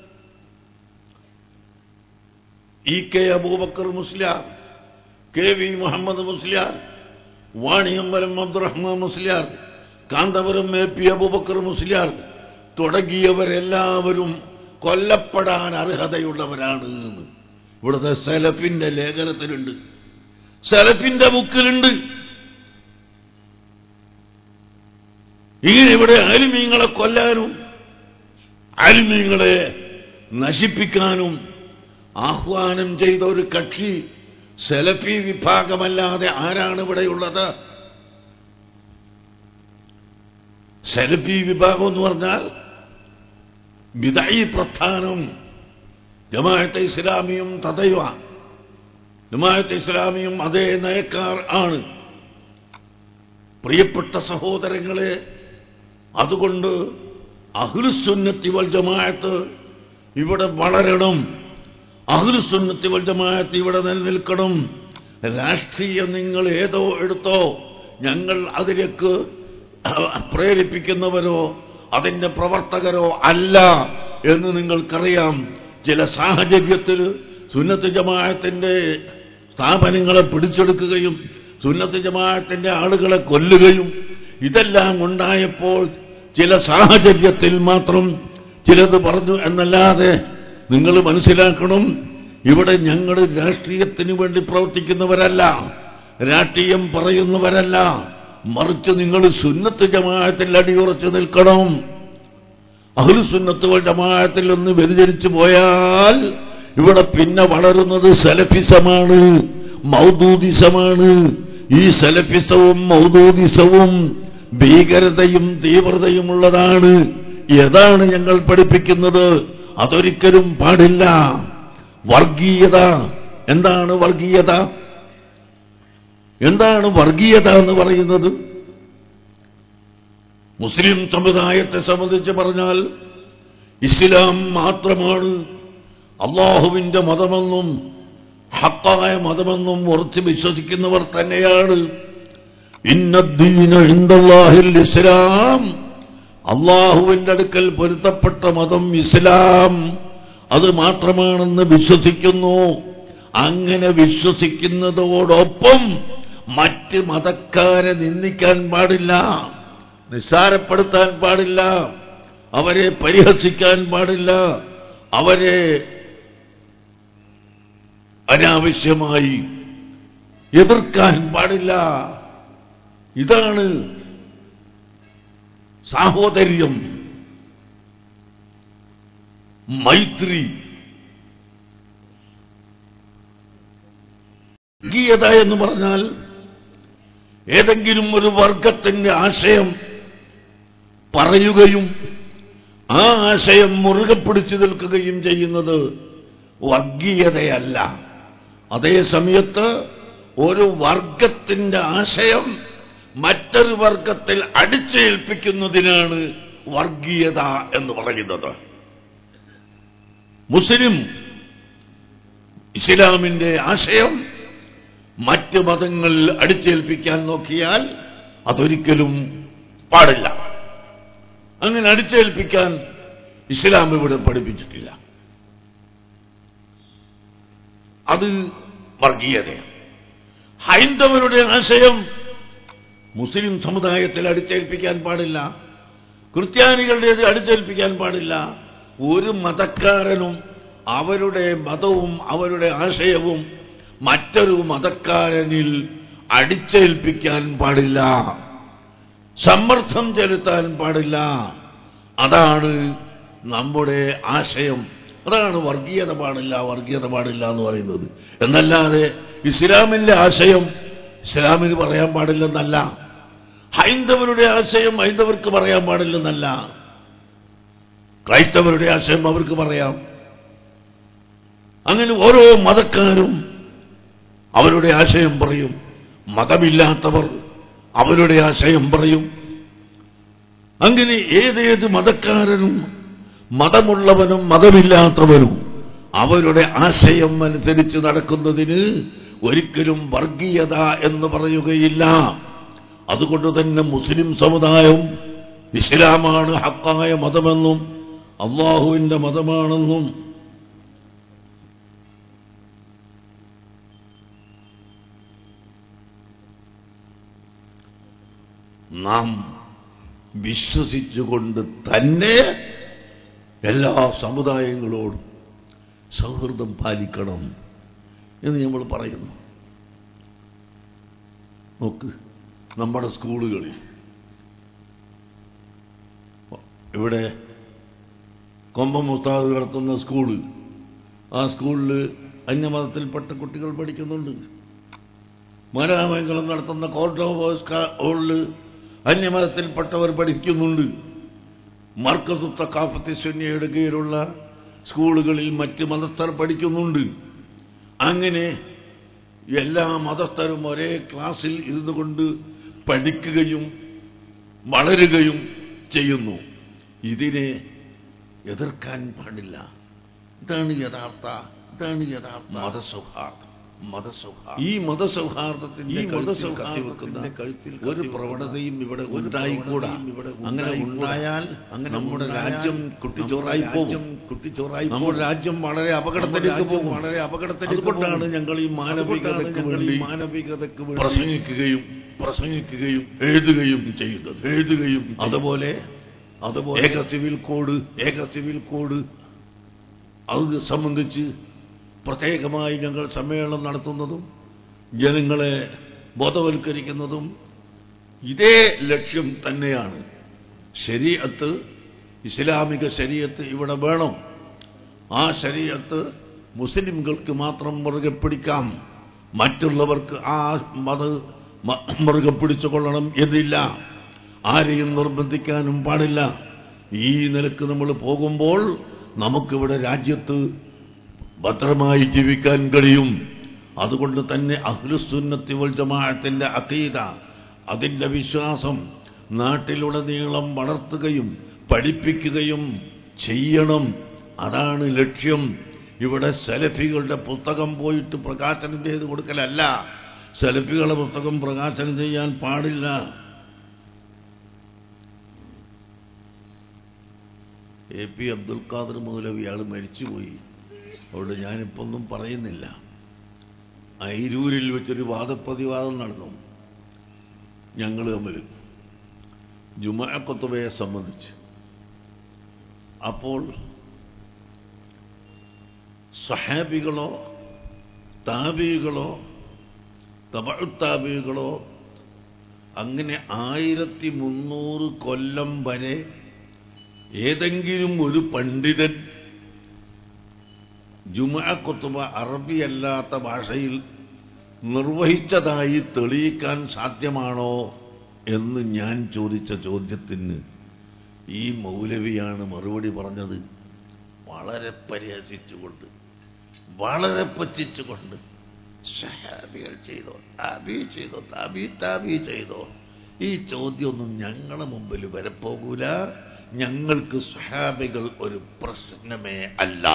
E K Abubakar Musliyar K V Muhammad Musliyar Vaniyambalam Abdurahman Musliyar Kanthapuram A P Abubakar Musliyar തുടങ്ങിയവരെല്ലാവരും കൊല്ലപ്പെടാൻ അർഹതയുള്ളവരാണ് എന്ന് ഇവിടുത്തെ സെലഫിന്റെ ലേഖനത്തിലുണ്ട് സെലഫിന്റെ ബുക്കിലുണ്ട് ഇങ്ങനെ ഇവിടെ ആലിമീങ്ങളെ കൊല്ലാനും ആലിമീങ്ങളെ നശിപ്പിക്കാനും ആഹ്വാനം ചെയ്ത ഒരു കക്ഷി സെലഫി വിഭാഗമല്ലാതെ ആരാണ് ഇവിടെയുള്ളത് സെലഫി വിഭാഗം എന്ന് പറഞ്ഞാൽ വിദായി പ്രസ്ഥാനം ജമാഅത്തെ ഇസ്ലാമിയും തതയുവ ജമാഅത്തെ ഇസ്ലാമിയും അതേ നയക്കാർ ആണ് പ്രിയപ്പെട്ട സഹോദരങ്ങളെ അതുകൊണ്ട് അഹ്ലുസുന്നത്തി വൽ ജമാഅത്ത് ഇവിടെ വളരണം അഹ്ലുസുന്നത്തി വൽ ജമാഅത്ത് ഇവിടെ നിലനിൽക്കണം രാഷ്ട്രീയം നിങ്ങൾ ഏതോ എടുത്തോ ഞങ്ങൾ അതിലേക്ക് പ്രേരിപ്പിക്കുന്നവരോ അതിന്റെ പ്രവർത്തകരോ അല്ല എന്ന് നിങ്ങൾക്കറിയാം ചില സാഹചര്യത്തിൽ സുന്നത്ത് ജമാഅത്തിന്റെ സ്ഥാപനങ്ങളെ പിടിച്ചെടുക്കുകയും സുന്നത്ത് ജമാഅത്തിന്റെ ആളുകളെ കൊല്ലുകയും ഇതെല്ലാം ഉണ്ടായപ്പോൾ ചില സാഹചര്യത്തിൽ മാത്രം ചിലത് പറഞ്ഞു എന്നല്ലാതെ നിങ്ങൾ മനസ്സിലാക്കണം ഇവിടെ ഞങ്ങൾ രാഷ്ട്രീയത്തിന് വേണ്ടി പ്രവർത്തിക്കുന്നവരല്ല രാഷ്ട്രീയം പറയുന്നവരല്ല മറിച്ച് നിങ്ങൾ സുന്നത്ത് ജമാഅത്തിൽ അടിയുറച്ചു നിൽക്കണം അഹ്ലു സുന്നത്ത് ജമാഅത്തിൽ ഒന്ന് വ്യതിചരിച്ചു പോയാൽ ഇവിടെ പിന്നെ വളരുന്നത് സലഫിസമാണ് മൗദൂദിസമാണ് ഈ സലഫിസവും മൗദൂദിസവും ഭീകരതയും തീവ്രതയുമുള്ളതാണ് ഏതാണ് ഞങ്ങൾ പഠിപ്പിക്കുന്നത് അതൊരിക്കലും പാടില്ല വർഗീയത എന്താണ് വർഗീയത എന്താണ് വർഗീയത എന്ന് പറയുന്നത് മുസ്ലിം സമുദായത്തെ സംബന്ധിച്ച് പറഞ്ഞാൽ ഇസ്ലാം മാത്രമാണ് അള്ളാഹുവിന്റെ മതമെന്നും ഹത്തായ മതമെന്നും ഉറച്ചു വിശ്വസിക്കുന്നവർ തന്നെയാണ് ഇന്നദ്ദീന ഇന്ദല്ലാഹിൽ ഇസ്ലാം അള്ളാഹുവിന്റെ അടുക്കൽ പൊരുത്തപ്പെട്ട മതം ഇസ്ലാം അത് മാത്രമാണെന്ന് വിശ്വസിക്കുന്നു അങ്ങനെ വിശ്വസിക്കുന്നതോടൊപ്പം മറ്റ് മതക്കാരെ നിന്ദിക്കാൻ പാടില്ല നിസ്സാരപ്പെടുത്താൻ പാടില്ല അവരെ പരിഹസിക്കാൻ പാടില്ല അവരെ അനാവശ്യമായി എതിർക്കാൻ പാടില്ല ഇതാണ് സാഹോദര്യം മൈത്രി വർഗീയത എന്ന് പറഞ്ഞാൽ ഏതെങ്കിലും ഒരു വർഗത്തിന്റെ ആശയം പറയുകയും ആ ആശയം മുറുകെ പിടിച്ചു നിൽക്കുകയും ചെയ്യുന്നത് വർഗീയതയല്ല അതേ സമയത്ത് ഒരു വർഗത്തിന്റെ ആശയം മറ്റൊരു വർഗത്തിൽ അടിച്ചേൽപ്പിക്കുന്നതിനാണ് വർഗീയത എന്ന് പറയുന്നത് മുസ്ലിം ഇസ്ലാമിന്റെ ആശയം മറ്റ് മതങ്ങളിൽ അടിച്ചേൽപ്പിക്കാൻ നോക്കിയാൽ അതൊരിക്കലും പാടില്ല അങ്ങനെ അടിച്ചേൽപ്പിക്കാൻ ഇസ്ലാം ഇവിടെ പഠിപ്പിച്ചിട്ടില്ല അത് വർഗീയതയാണ് ഹൈന്ദവരുടെ ആശയം മുസ്ലിം സമുദായത്തിൽ അടിച്ചേൽപ്പിക്കാൻ പാടില്ല ക്രിസ്ത്യാനികളുടേത് അടിച്ചേൽപ്പിക്കാൻ പാടില്ല ഒരു മതക്കാരനും അവരുടെ മതവും അവരുടെ ആശയവും മറ്റൊരു മതക്കാരനിൽ അടിച്ചേൽപ്പിക്കാൻ പാടില്ല സമ്മർദ്ദം ചെലുത്താൻ പാടില്ല അതാണ് നമ്മുടെ ആശയം അതാണ് വർഗീയത പാടില്ല വർഗീയത പാടില്ല എന്ന് പറയുന്നത് എന്നല്ലാതെ ഇസ്ലാമിന്റെ ആശയം ഇസ്ലാമിന് പറയാൻ പാടില്ലെന്നല്ല ഹൈന്ദവരുടെ ആശയം ഹൈന്ദവർക്ക് പറയാൻ പാടില്ലെന്നല്ല ക്രൈസ്തവരുടെ ആശയം അവർക്ക് പറയാം അങ്ങനെ ഓരോ മതക്കാരും അവരുടെ ആശയം പറയും മതമില്ലാത്തവർ അവരുടെ ആശയം പറയും അങ്ങനെ ഏതേത് മതക്കാരനും മതമുള്ളവനും മതമില്ലാത്തവരും അവരുടെ ആശയം അനുസരിച്ച് നടക്കുന്നതിന് ഒരിക്കലും വർഗീയത എന്ന് പറയുകയില്ല അതുകൊണ്ട് തന്നെ മുസ്ലിം സമുദായം ഇസ്ലാമാണ് ഹക്കായ മതമെന്നും അള്ളാഹുവിന്റെ മതമാണെന്നും നാം വിശ്വസിച്ചുകൊണ്ട് തന്നെ എല്ലാ സമുദായങ്ങളോടും സൗഹൃദം പാലിക്കണം എന്ന് നമ്മൾ പറയുന്നു നോക്ക് നമ്മുടെ സ്കൂളുകളിൽ ഇവിടെ കൊമ്പം മുസ്താദ് നടത്തുന്ന സ്കൂള് ആ സ്കൂളിൽ അന്യമതത്തിൽപ്പെട്ട കുട്ടികൾ പഠിക്കുന്നുണ്ട് മലയാമംഗലം നടത്തുന്ന കോർട്ട് ബോയ്സ് സ്കൂളിൽ അന്യമതത്തിൽപ്പെട്ടവർ പഠിക്കുന്നുണ്ട് മർക്കസുത്ത കാഫത്തി സുന്യയുടെ കീഴിലുള്ള സ്കൂളുകളിൽ മറ്റ് മതസ്ഥർ പഠിക്കുന്നുണ്ട് അങ്ങനെ എല്ലാ മതസ്ഥരും ഒരേ ക്ലാസ്സിൽ ഇരുന്നു കൊണ്ട് പഠിക്കുകയും വളരുകയും ചെയ്യുന്നു ഇതിനെ എതിർക്കാൻ പാടില്ല ഇതാണ് യഥാർത്ഥ ഇതാണ് യഥാർത്ഥ മതസൗഹാർദ്ദം മതസൗഹാർദ്ദം ഈ മതസൗഹാർദ്ദത്തിന്റെ ഈ മതസൗഹാർദ്ദത്തിന്റെ കഴുത്തിൽ ഒരു പ്രവണതയും ഇവിടെ ഉണ്ടായിക്കൂടാ ഇവിടെ അങ്ങനെ ഉണ്ടായാൽ അങ്ങനെ നമ്മുടെ രാജ്യം കുട്ടിച്ചോറായി പോകും കുട്ടിച്ചോറായി നമ്മുടെ രാജ്യം വളരെ അപകടത്തിലേക്ക് പോകും വളരെ അപകടത്തിലേക്ക് അതുകൊണ്ടാണ് ഞങ്ങൾ ഈ മാനവികതയ്ക്ക് വേണ്ടി മാനവികതയ്ക്ക് വേണ്ടി പ്രസംഗിക്കുകയും പ്രസംഗിക്കുകയും എഴുതുകയും ചെയ്യുന്നത് എഴുതുകയും അതുപോലെ അതുപോലെ ഏക സിവിൽ കോഡ് ഏക സിവിൽ കോഡ് അത് സംബന്ധിച്ച് പ്രത്യേകമായി ഞങ്ങൾ സമ്മേളനം നടത്തുന്നതും ജനങ്ങളെ ബോധവൽക്കരിക്കുന്നതും ഇതേ ലക്ഷ്യം തന്നെയാണ് ശരീഅത്ത് ഇസ്ലാമിക ശരീഅത്ത് ഇവിടെ വേണം ആ ശരീഅത്ത് മുസ്ലിംകൾക്ക് മാത്രം മുറുകെ പിടിക്കാം മറ്റുള്ളവർക്ക് ആ മത മ- മുറുകെ പിടിച്ചുകൊള്ളണം എന്നില്ല ആരെയും നിർബന്ധിക്കാനും പാടില്ല ഈ നിലക്ക് നമ്മൾ പോകുമ്പോൾ നമുക്കിവിടെ രാജ്യത്ത് ഭദ്രമായി ജീവിക്കാൻ കഴിയും അതുകൊണ്ട് തന്നെ അഹ്ലുസുന്നത്തി വൽ ജമാഅത്തിന്റെ അഖീദ അതിന്റെ വിശ്വാസം നാട്ടിലുടനീളം വളർത്തുകയും പഠിപ്പിക്കുകയും ചെയ്യണം അതാണ് ലക്ഷ്യം ഇവിടെ സലഫികളുടെ പുസ്തകം പോയിട്ട് പ്രകാശനം ചെയ്ത് കൊടുക്കലല്ല സലഫികളുടെ പുസ്തകം പ്രകാശനം ചെയ്യാൻ പാടില്ല എ പി അബ്ദുൽ ഖാദർ മൗലവി ആൾ മരിച്ചുപോയി അതുകൊണ്ട് ഞാനിപ്പോ ഒന്നും പറയുന്നില്ല ഐരൂരിൽ വെച്ചൊരു വാദപ്രതിവാദം നടന്നു ഞങ്ങൾ തമ്മിൽ ജുമാക്കത്തുബയെ സംബന്ധിച്ച് അപ്പോൾ സഹാബികളോ താബികളോ തപഴുത്താബികളോ അങ്ങനെ ആയിരത്തി മുന്നൂറ് കൊല്ലം വരെ ഏതെങ്കിലും ഒരു പണ്ഡിതൻ ജുമാ കുത്തുബ അറബിയല്ലാത്ത ഭാഷയിൽ നിർവഹിച്ചതായി തെളിയിക്കാൻ സാധ്യമാണോ എന്ന് ഞാൻ ചോദിച്ച ചോദ്യത്തിന് ഈ മൗലവിയാണ് മറുപടി പറഞ്ഞത് വളരെ പരിഹസിച്ചുകൊണ്ട് വളരെ പറ്റിച്ചുകൊണ്ട് സഹാബികൾ ചെയ്തോ താബി ചെയ്തോ താബി താബി ചെയ്തോ ഈ ചോദ്യമൊന്നും ഞങ്ങളെ മുമ്പിൽ വരപ്പോകൂല ഞങ്ങൾക്ക് സഹാബികൾ ഒരു പ്രശ്നമേ അല്ല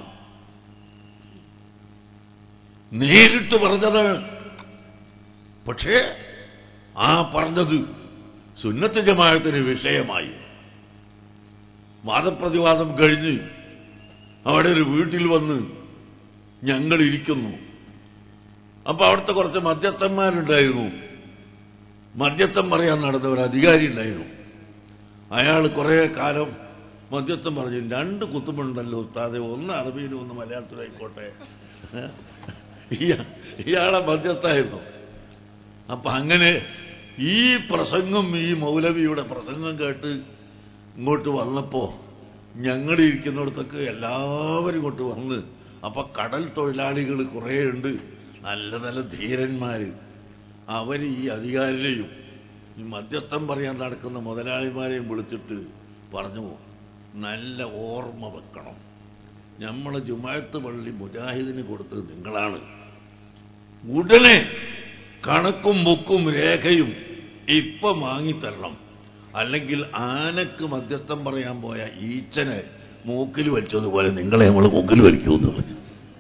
നേരിട്ട് പറഞ്ഞതാണ് പക്ഷേ ആ പറഞ്ഞത് സുന്നത്ത് ജമാഅത്തിന് വിഷയമായി വാദപ്രതിവാദം കഴിഞ്ഞ് അവിടെ ഒരു വീട്ടിൽ വന്ന് ഞങ്ങൾ ഇരിക്കുന്നു അപ്പൊ അവിടുത്തെ കുറച്ച് മധ്യസ്ഥന്മാരുണ്ടായിരുന്നു മധ്യസ്ഥം പറയാൻ നടന്ന ഒരു അധികാരി ഉണ്ടായിരുന്നു അയാൾ കുറെ കാലം മധ്യസ്ഥം പറഞ്ഞു രണ്ട് കുത്തുമുണ്ടല്ലോ ഉസ്താദെ ഒന്ന് അറബിയിലും ഒന്ന് മലയാളത്തിലും ആയിക്കോട്ടെ ഇയാ- ഇയാളെ മധ്യസ്ഥായിരുന്നു അപ്പൊ അങ്ങനെ ഈ പ്രസംഗം ഈ മൗലവിയുടെ പ്രസംഗം കേട്ട് ഇങ്ങോട്ട് വന്നപ്പോ ഞങ്ങൾ ഇരിക്കുന്നിടത്തൊക്കെ എല്ലാവരും ഇങ്ങോട്ട് വന്ന് അപ്പൊ കടൽ തൊഴിലാളികൾ കുറേ ഉണ്ട് നല്ല നല്ല ധീരന്മാര് അവർ ഈ അധികാരിയെയും ഈ മധ്യസ്ഥം പറയാൻ നടക്കുന്ന മുതലാളിമാരെയും വിളിച്ചിട്ട് പറഞ്ഞു നല്ല ഓർമ്മ വെക്കണം നമ്മളെ ജുമായത്ത് പള്ളി മുജാഹിദിന് കൊടുത്തത് നിങ്ങളാണ് ഉടനെ കണക്കും ബുക്കും രേഖയും ഇപ്പൊ വാങ്ങിത്തരണം അല്ലെങ്കിൽ ആനക്ക് മധ്യസ്ഥം പറയാൻ പോയ ഈച്ചനെ മൂക്കിൽ വലിച്ചതുപോലെ നിങ്ങളെ നമ്മൾ മൂക്കിൽ വലിക്കുമെന്ന് പറഞ്ഞു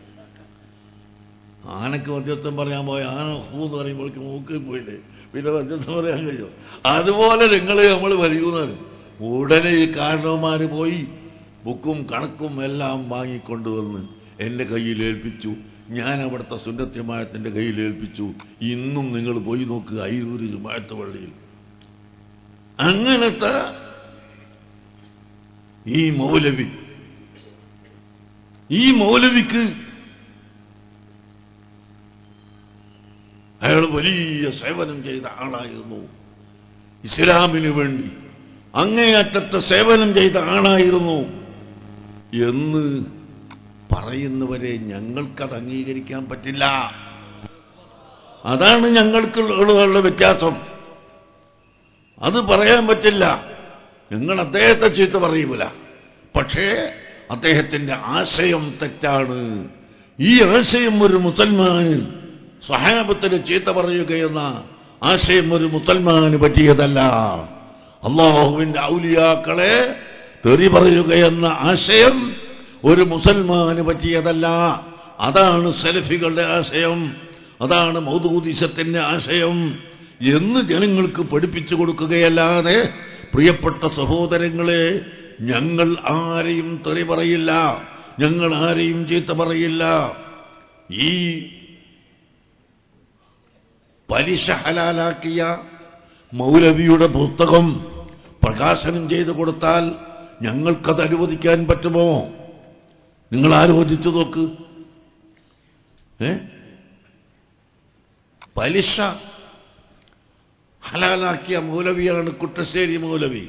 ആനക്ക് മധ്യസ്ഥം പറയാൻ പോയ ആന ഹൂ എന്ന് പറയുമ്പോഴേക്ക് മൂക്കിൽ പോയില്ലേ പിന്നെ മധ്യസ്ഥം പറയാൻ കഴിയും അതുപോലെ നിങ്ങൾ നമ്മൾ വലിക്കുന്നത് ഉടനെ ഈ കാരണവന്മാര് പോയി ബുക്കും കണക്കും എല്ലാം വാങ്ങിക്കൊണ്ടുവന്ന് എന്റെ കയ്യിൽ ഏൽപ്പിച്ചു ഞാൻ അവിടുത്തെ സുന്നത്യമായത്തിന്റെ കയ്യിൽ ഏൽപ്പിച്ചു ഇന്നും നിങ്ങൾ പോയി നോക്കുക അയ്യൂര് ജുമായത്ത് പള്ളിയിൽ അങ്ങനത്തെ ഈ മൗലവി ഈ മൗലവിക്ക് അയാൾ വലിയ സേവനം ചെയ്ത ആളായിരുന്നു ഇസ്ലാമിന് വേണ്ടി അങ്ങേയറ്റത്തെ സേവനം ചെയ്ത ആളായിരുന്നു എന്ന് പറയുന്നവരെ ഞങ്ങൾക്കത് അംഗീകരിക്കാൻ പറ്റില്ല അതാണ് ഞങ്ങൾക്കുള്ള വ്യത്യാസം അത് പറയാൻ പറ്റില്ല ഞങ്ങൾ അദ്ദേഹത്തെ ചീത്ത പറയൂല പക്ഷേ അദ്ദേഹത്തിന്റെ ആശയം തെറ്റാണ് ഈ ആശയം ഒരു മുസൽമാന് സഹാബത്തിന് ചീത്ത പറയുകയെന്ന ആശയം ഒരു മുസൽമാന് പറ്റിയതല്ല അള്ളാഹുവിന്റെ ഔലിയാക്കളെ തെറി പറയുകയെന്ന ആശയം ഒരു മുസൽമാന് പറ്റിയതല്ല അതാണ് സെലഫികളുടെ ആശയം അതാണ് മൗദൂദിശത്തിന്റെ ആശയം എന്ന് ജനങ്ങൾക്ക് പഠിപ്പിച്ചു കൊടുക്കുകയല്ലാതെ പ്രിയപ്പെട്ട സഹോദരങ്ങളെ ഞങ്ങൾ ആരെയും തെറി പറയില്ല ഞങ്ങൾ ആരെയും ചീത്ത പറയില്ല ഈ പലിശ ഹലാലാക്കിയ മൗലവിയുടെ പുസ്തകം പ്രകാശനം ചെയ്തു കൊടുത്താൽ ഞങ്ങൾക്കത് അനുവദിക്കാൻ പറ്റുമോ നിങ്ങൾ ആലോചിച്ചു നോക്ക് ഏ പലിശ ഹലാലാക്കിയ മൗലവിയാണ് കുട്ടശ്ശേരി മൗലവി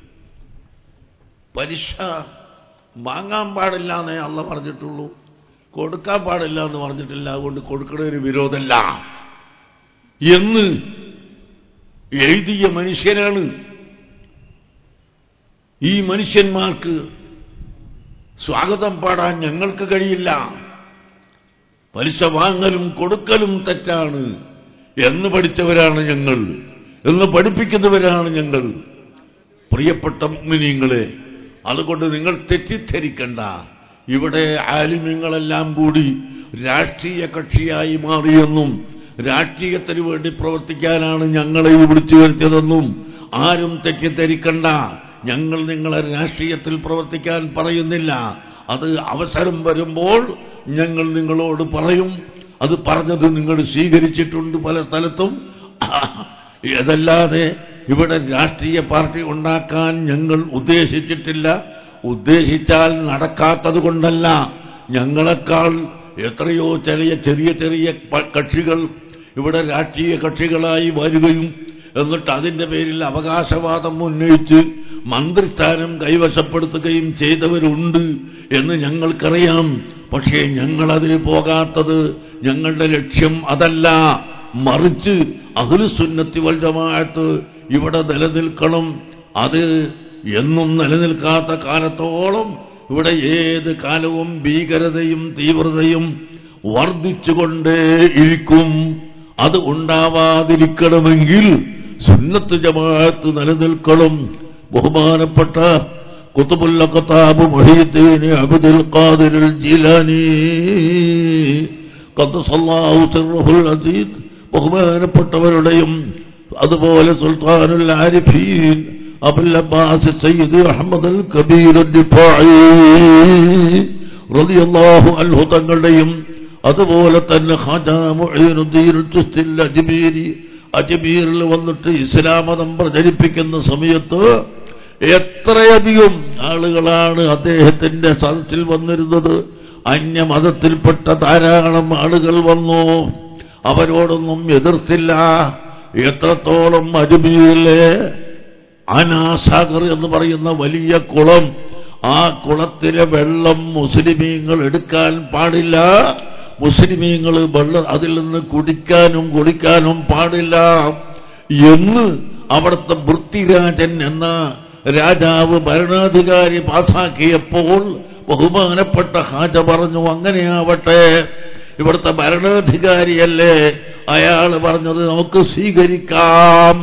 പലിശ വാങ്ങാൻ പാടില്ല എന്നേ അള്ള പറഞ്ഞിട്ടുള്ളൂ കൊടുക്കാൻ പാടില്ല എന്ന് പറഞ്ഞിട്ടില്ല അതുകൊണ്ട് കൊടുക്കണതിന് വിരോധമല്ല എന്ന് എഴുതിയ മനുഷ്യനാണ് ഈ മനുഷ്യന്മാർക്ക് സ്വാഗതം പാടാൻ ഞങ്ങൾക്ക് കഴിയില്ല പലിശ വാങ്ങലും കൊടുക്കലും തെറ്റാണ് എന്ന് പഠിച്ചവരാണ് ഞങ്ങൾ എന്ന് പഠിപ്പിക്കുന്നവരാണ് ഞങ്ങൾ പ്രിയപ്പെട്ട മുഗ്മിനീങ്ങളെ അതുകൊണ്ട് നിങ്ങൾ തെറ്റിദ്ധരിക്കണ്ട ഇവിടെ ആലിമ്യങ്ങളെല്ലാം കൂടി രാഷ്ട്രീയ കക്ഷിയായി മാറിയെന്നും രാഷ്ട്രീയത്തിന് വേണ്ടി പ്രവർത്തിക്കാനാണ് ഞങ്ങളെ ഈ വിളിച്ചു വരുത്തിയതെന്നും ആരും തെറ്റിദ്ധരിക്കണ്ട ഞങ്ങൾ നിങ്ങളെ രാഷ്ട്രീയത്തിൽ പ്രവർത്തിക്കാൻ പറയുന്നില്ല അത് അവസരം വരുമ്പോൾ ഞങ്ങൾ നിങ്ങളോട് പറയും അത് പറഞ്ഞത് നിങ്ങൾ സ്വീകരിച്ചിട്ടുണ്ട് പല സ്ഥലത്തും അതല്ലാതെ ഇവിടെ രാഷ്ട്രീയ പാർട്ടി ഉണ്ടാക്കാൻ ഞങ്ങൾ ഉദ്ദേശിച്ചിട്ടില്ല ഉദ്ദേശിച്ചാൽ നടക്കാത്തത് കൊണ്ടല്ല ഞങ്ങളെക്കാൾ എത്രയോ ചെറിയ ചെറിയ ചെറിയ പ- കക്ഷികൾ ഇവിടെ രാഷ്ട്രീയ കക്ഷികളായി വരികയും എന്നിട്ട് അതിന്റെ പേരിൽ അവകാശവാദം ഉന്നയിച്ച് മന്ത്രിസ്ഥാനം കൈവശപ്പെടുത്തുകയും ചെയ്തവരുണ്ട് എന്ന് ഞങ്ങൾക്കറിയാം പക്ഷേ ഞങ്ങൾ അതിന് പോകാത്തത് ഞങ്ങളുടെ ലക്ഷ്യം അതല്ല മറിച്ച് അഹുലുസുന്നത്തി വൽ ജമാഅത്ത് ഇവിടെ നിലനിൽക്കണം അത് എന്നും നിലനിൽക്കാത്ത കാലത്തോളം ഇവിടെ ഏത് കാലവും ഭീകരതയും തീവ്രതയും വർദ്ധിച്ചുകൊണ്ടേയിരിക്കും അത് ഉണ്ടാവാതിരിക്കണമെങ്കിൽ സുന്നത്ത് ജമാഅത്ത് നിലനിൽക്കണം ബഹുമാനപ്പെട്ട കുത്തുബുല്ല കത്താബ് മൊഹീദ്ദീൻ അബ്ദുൽ ഖാദിർ ജീലാനി ഖദ്ദസല്ലാഹു സിർറഹുൽ അസീദ് ബഹുമാനപ്പെട്ടവരുടെയും അതുപോലെ Sultanul Arifeen Abul Abbas Sayyid Ahmad al Kabir Rifai റളിയല്ലാഹു അൻഹു തങ്ങളുടെയും അതുപോലെ തന്നെ ഖാജാ മുഈനുദ്ദീൻ ചിസ്തിൽ അജ്മീരി അജ്മീറിൽ വന്നിട്ട് ഇസ്ലാം മതം പ്രചരിപ്പിക്കുന്ന സമയത്ത് എത്രയധികം ആളുകളാണ് അദ്ദേഹത്തിന്റെ സദസ്സിൽ വന്നിരുന്നത് അന്യമതത്തിൽപ്പെട്ട ധാരാളം ആളുകൾ വന്നു അവരോടൊന്നും എതിർത്തില്ല എത്രത്തോളം അജ്മീറിലെ അനാസാഗർ എന്ന് പറയുന്ന വലിയ കുളം ആ കുളത്തിലെ വെള്ളം മുസ്ലിമീങ്ങൾ എടുക്കാൻ പാടില്ല മുസ്ലിമീങ്ങൾ വെള്ളം അതിൽ നിന്ന് കുടിക്കാനും കുടിക്കാനും പാടില്ല എന്ന് അവിടുത്തെ വൃത്തിരാജൻ എന്ന രാജാവ് ഭരണാധികാരി പാസാക്കിയപ്പോൾ ബഹുമാനപ്പെട്ട ഹാജ പറഞ്ഞു അങ്ങനെയാവട്ടെ ഇവിടുത്തെ ഭരണാധികാരിയല്ലേ അയാൾ പറഞ്ഞത് നമുക്ക് സ്വീകരിക്കാം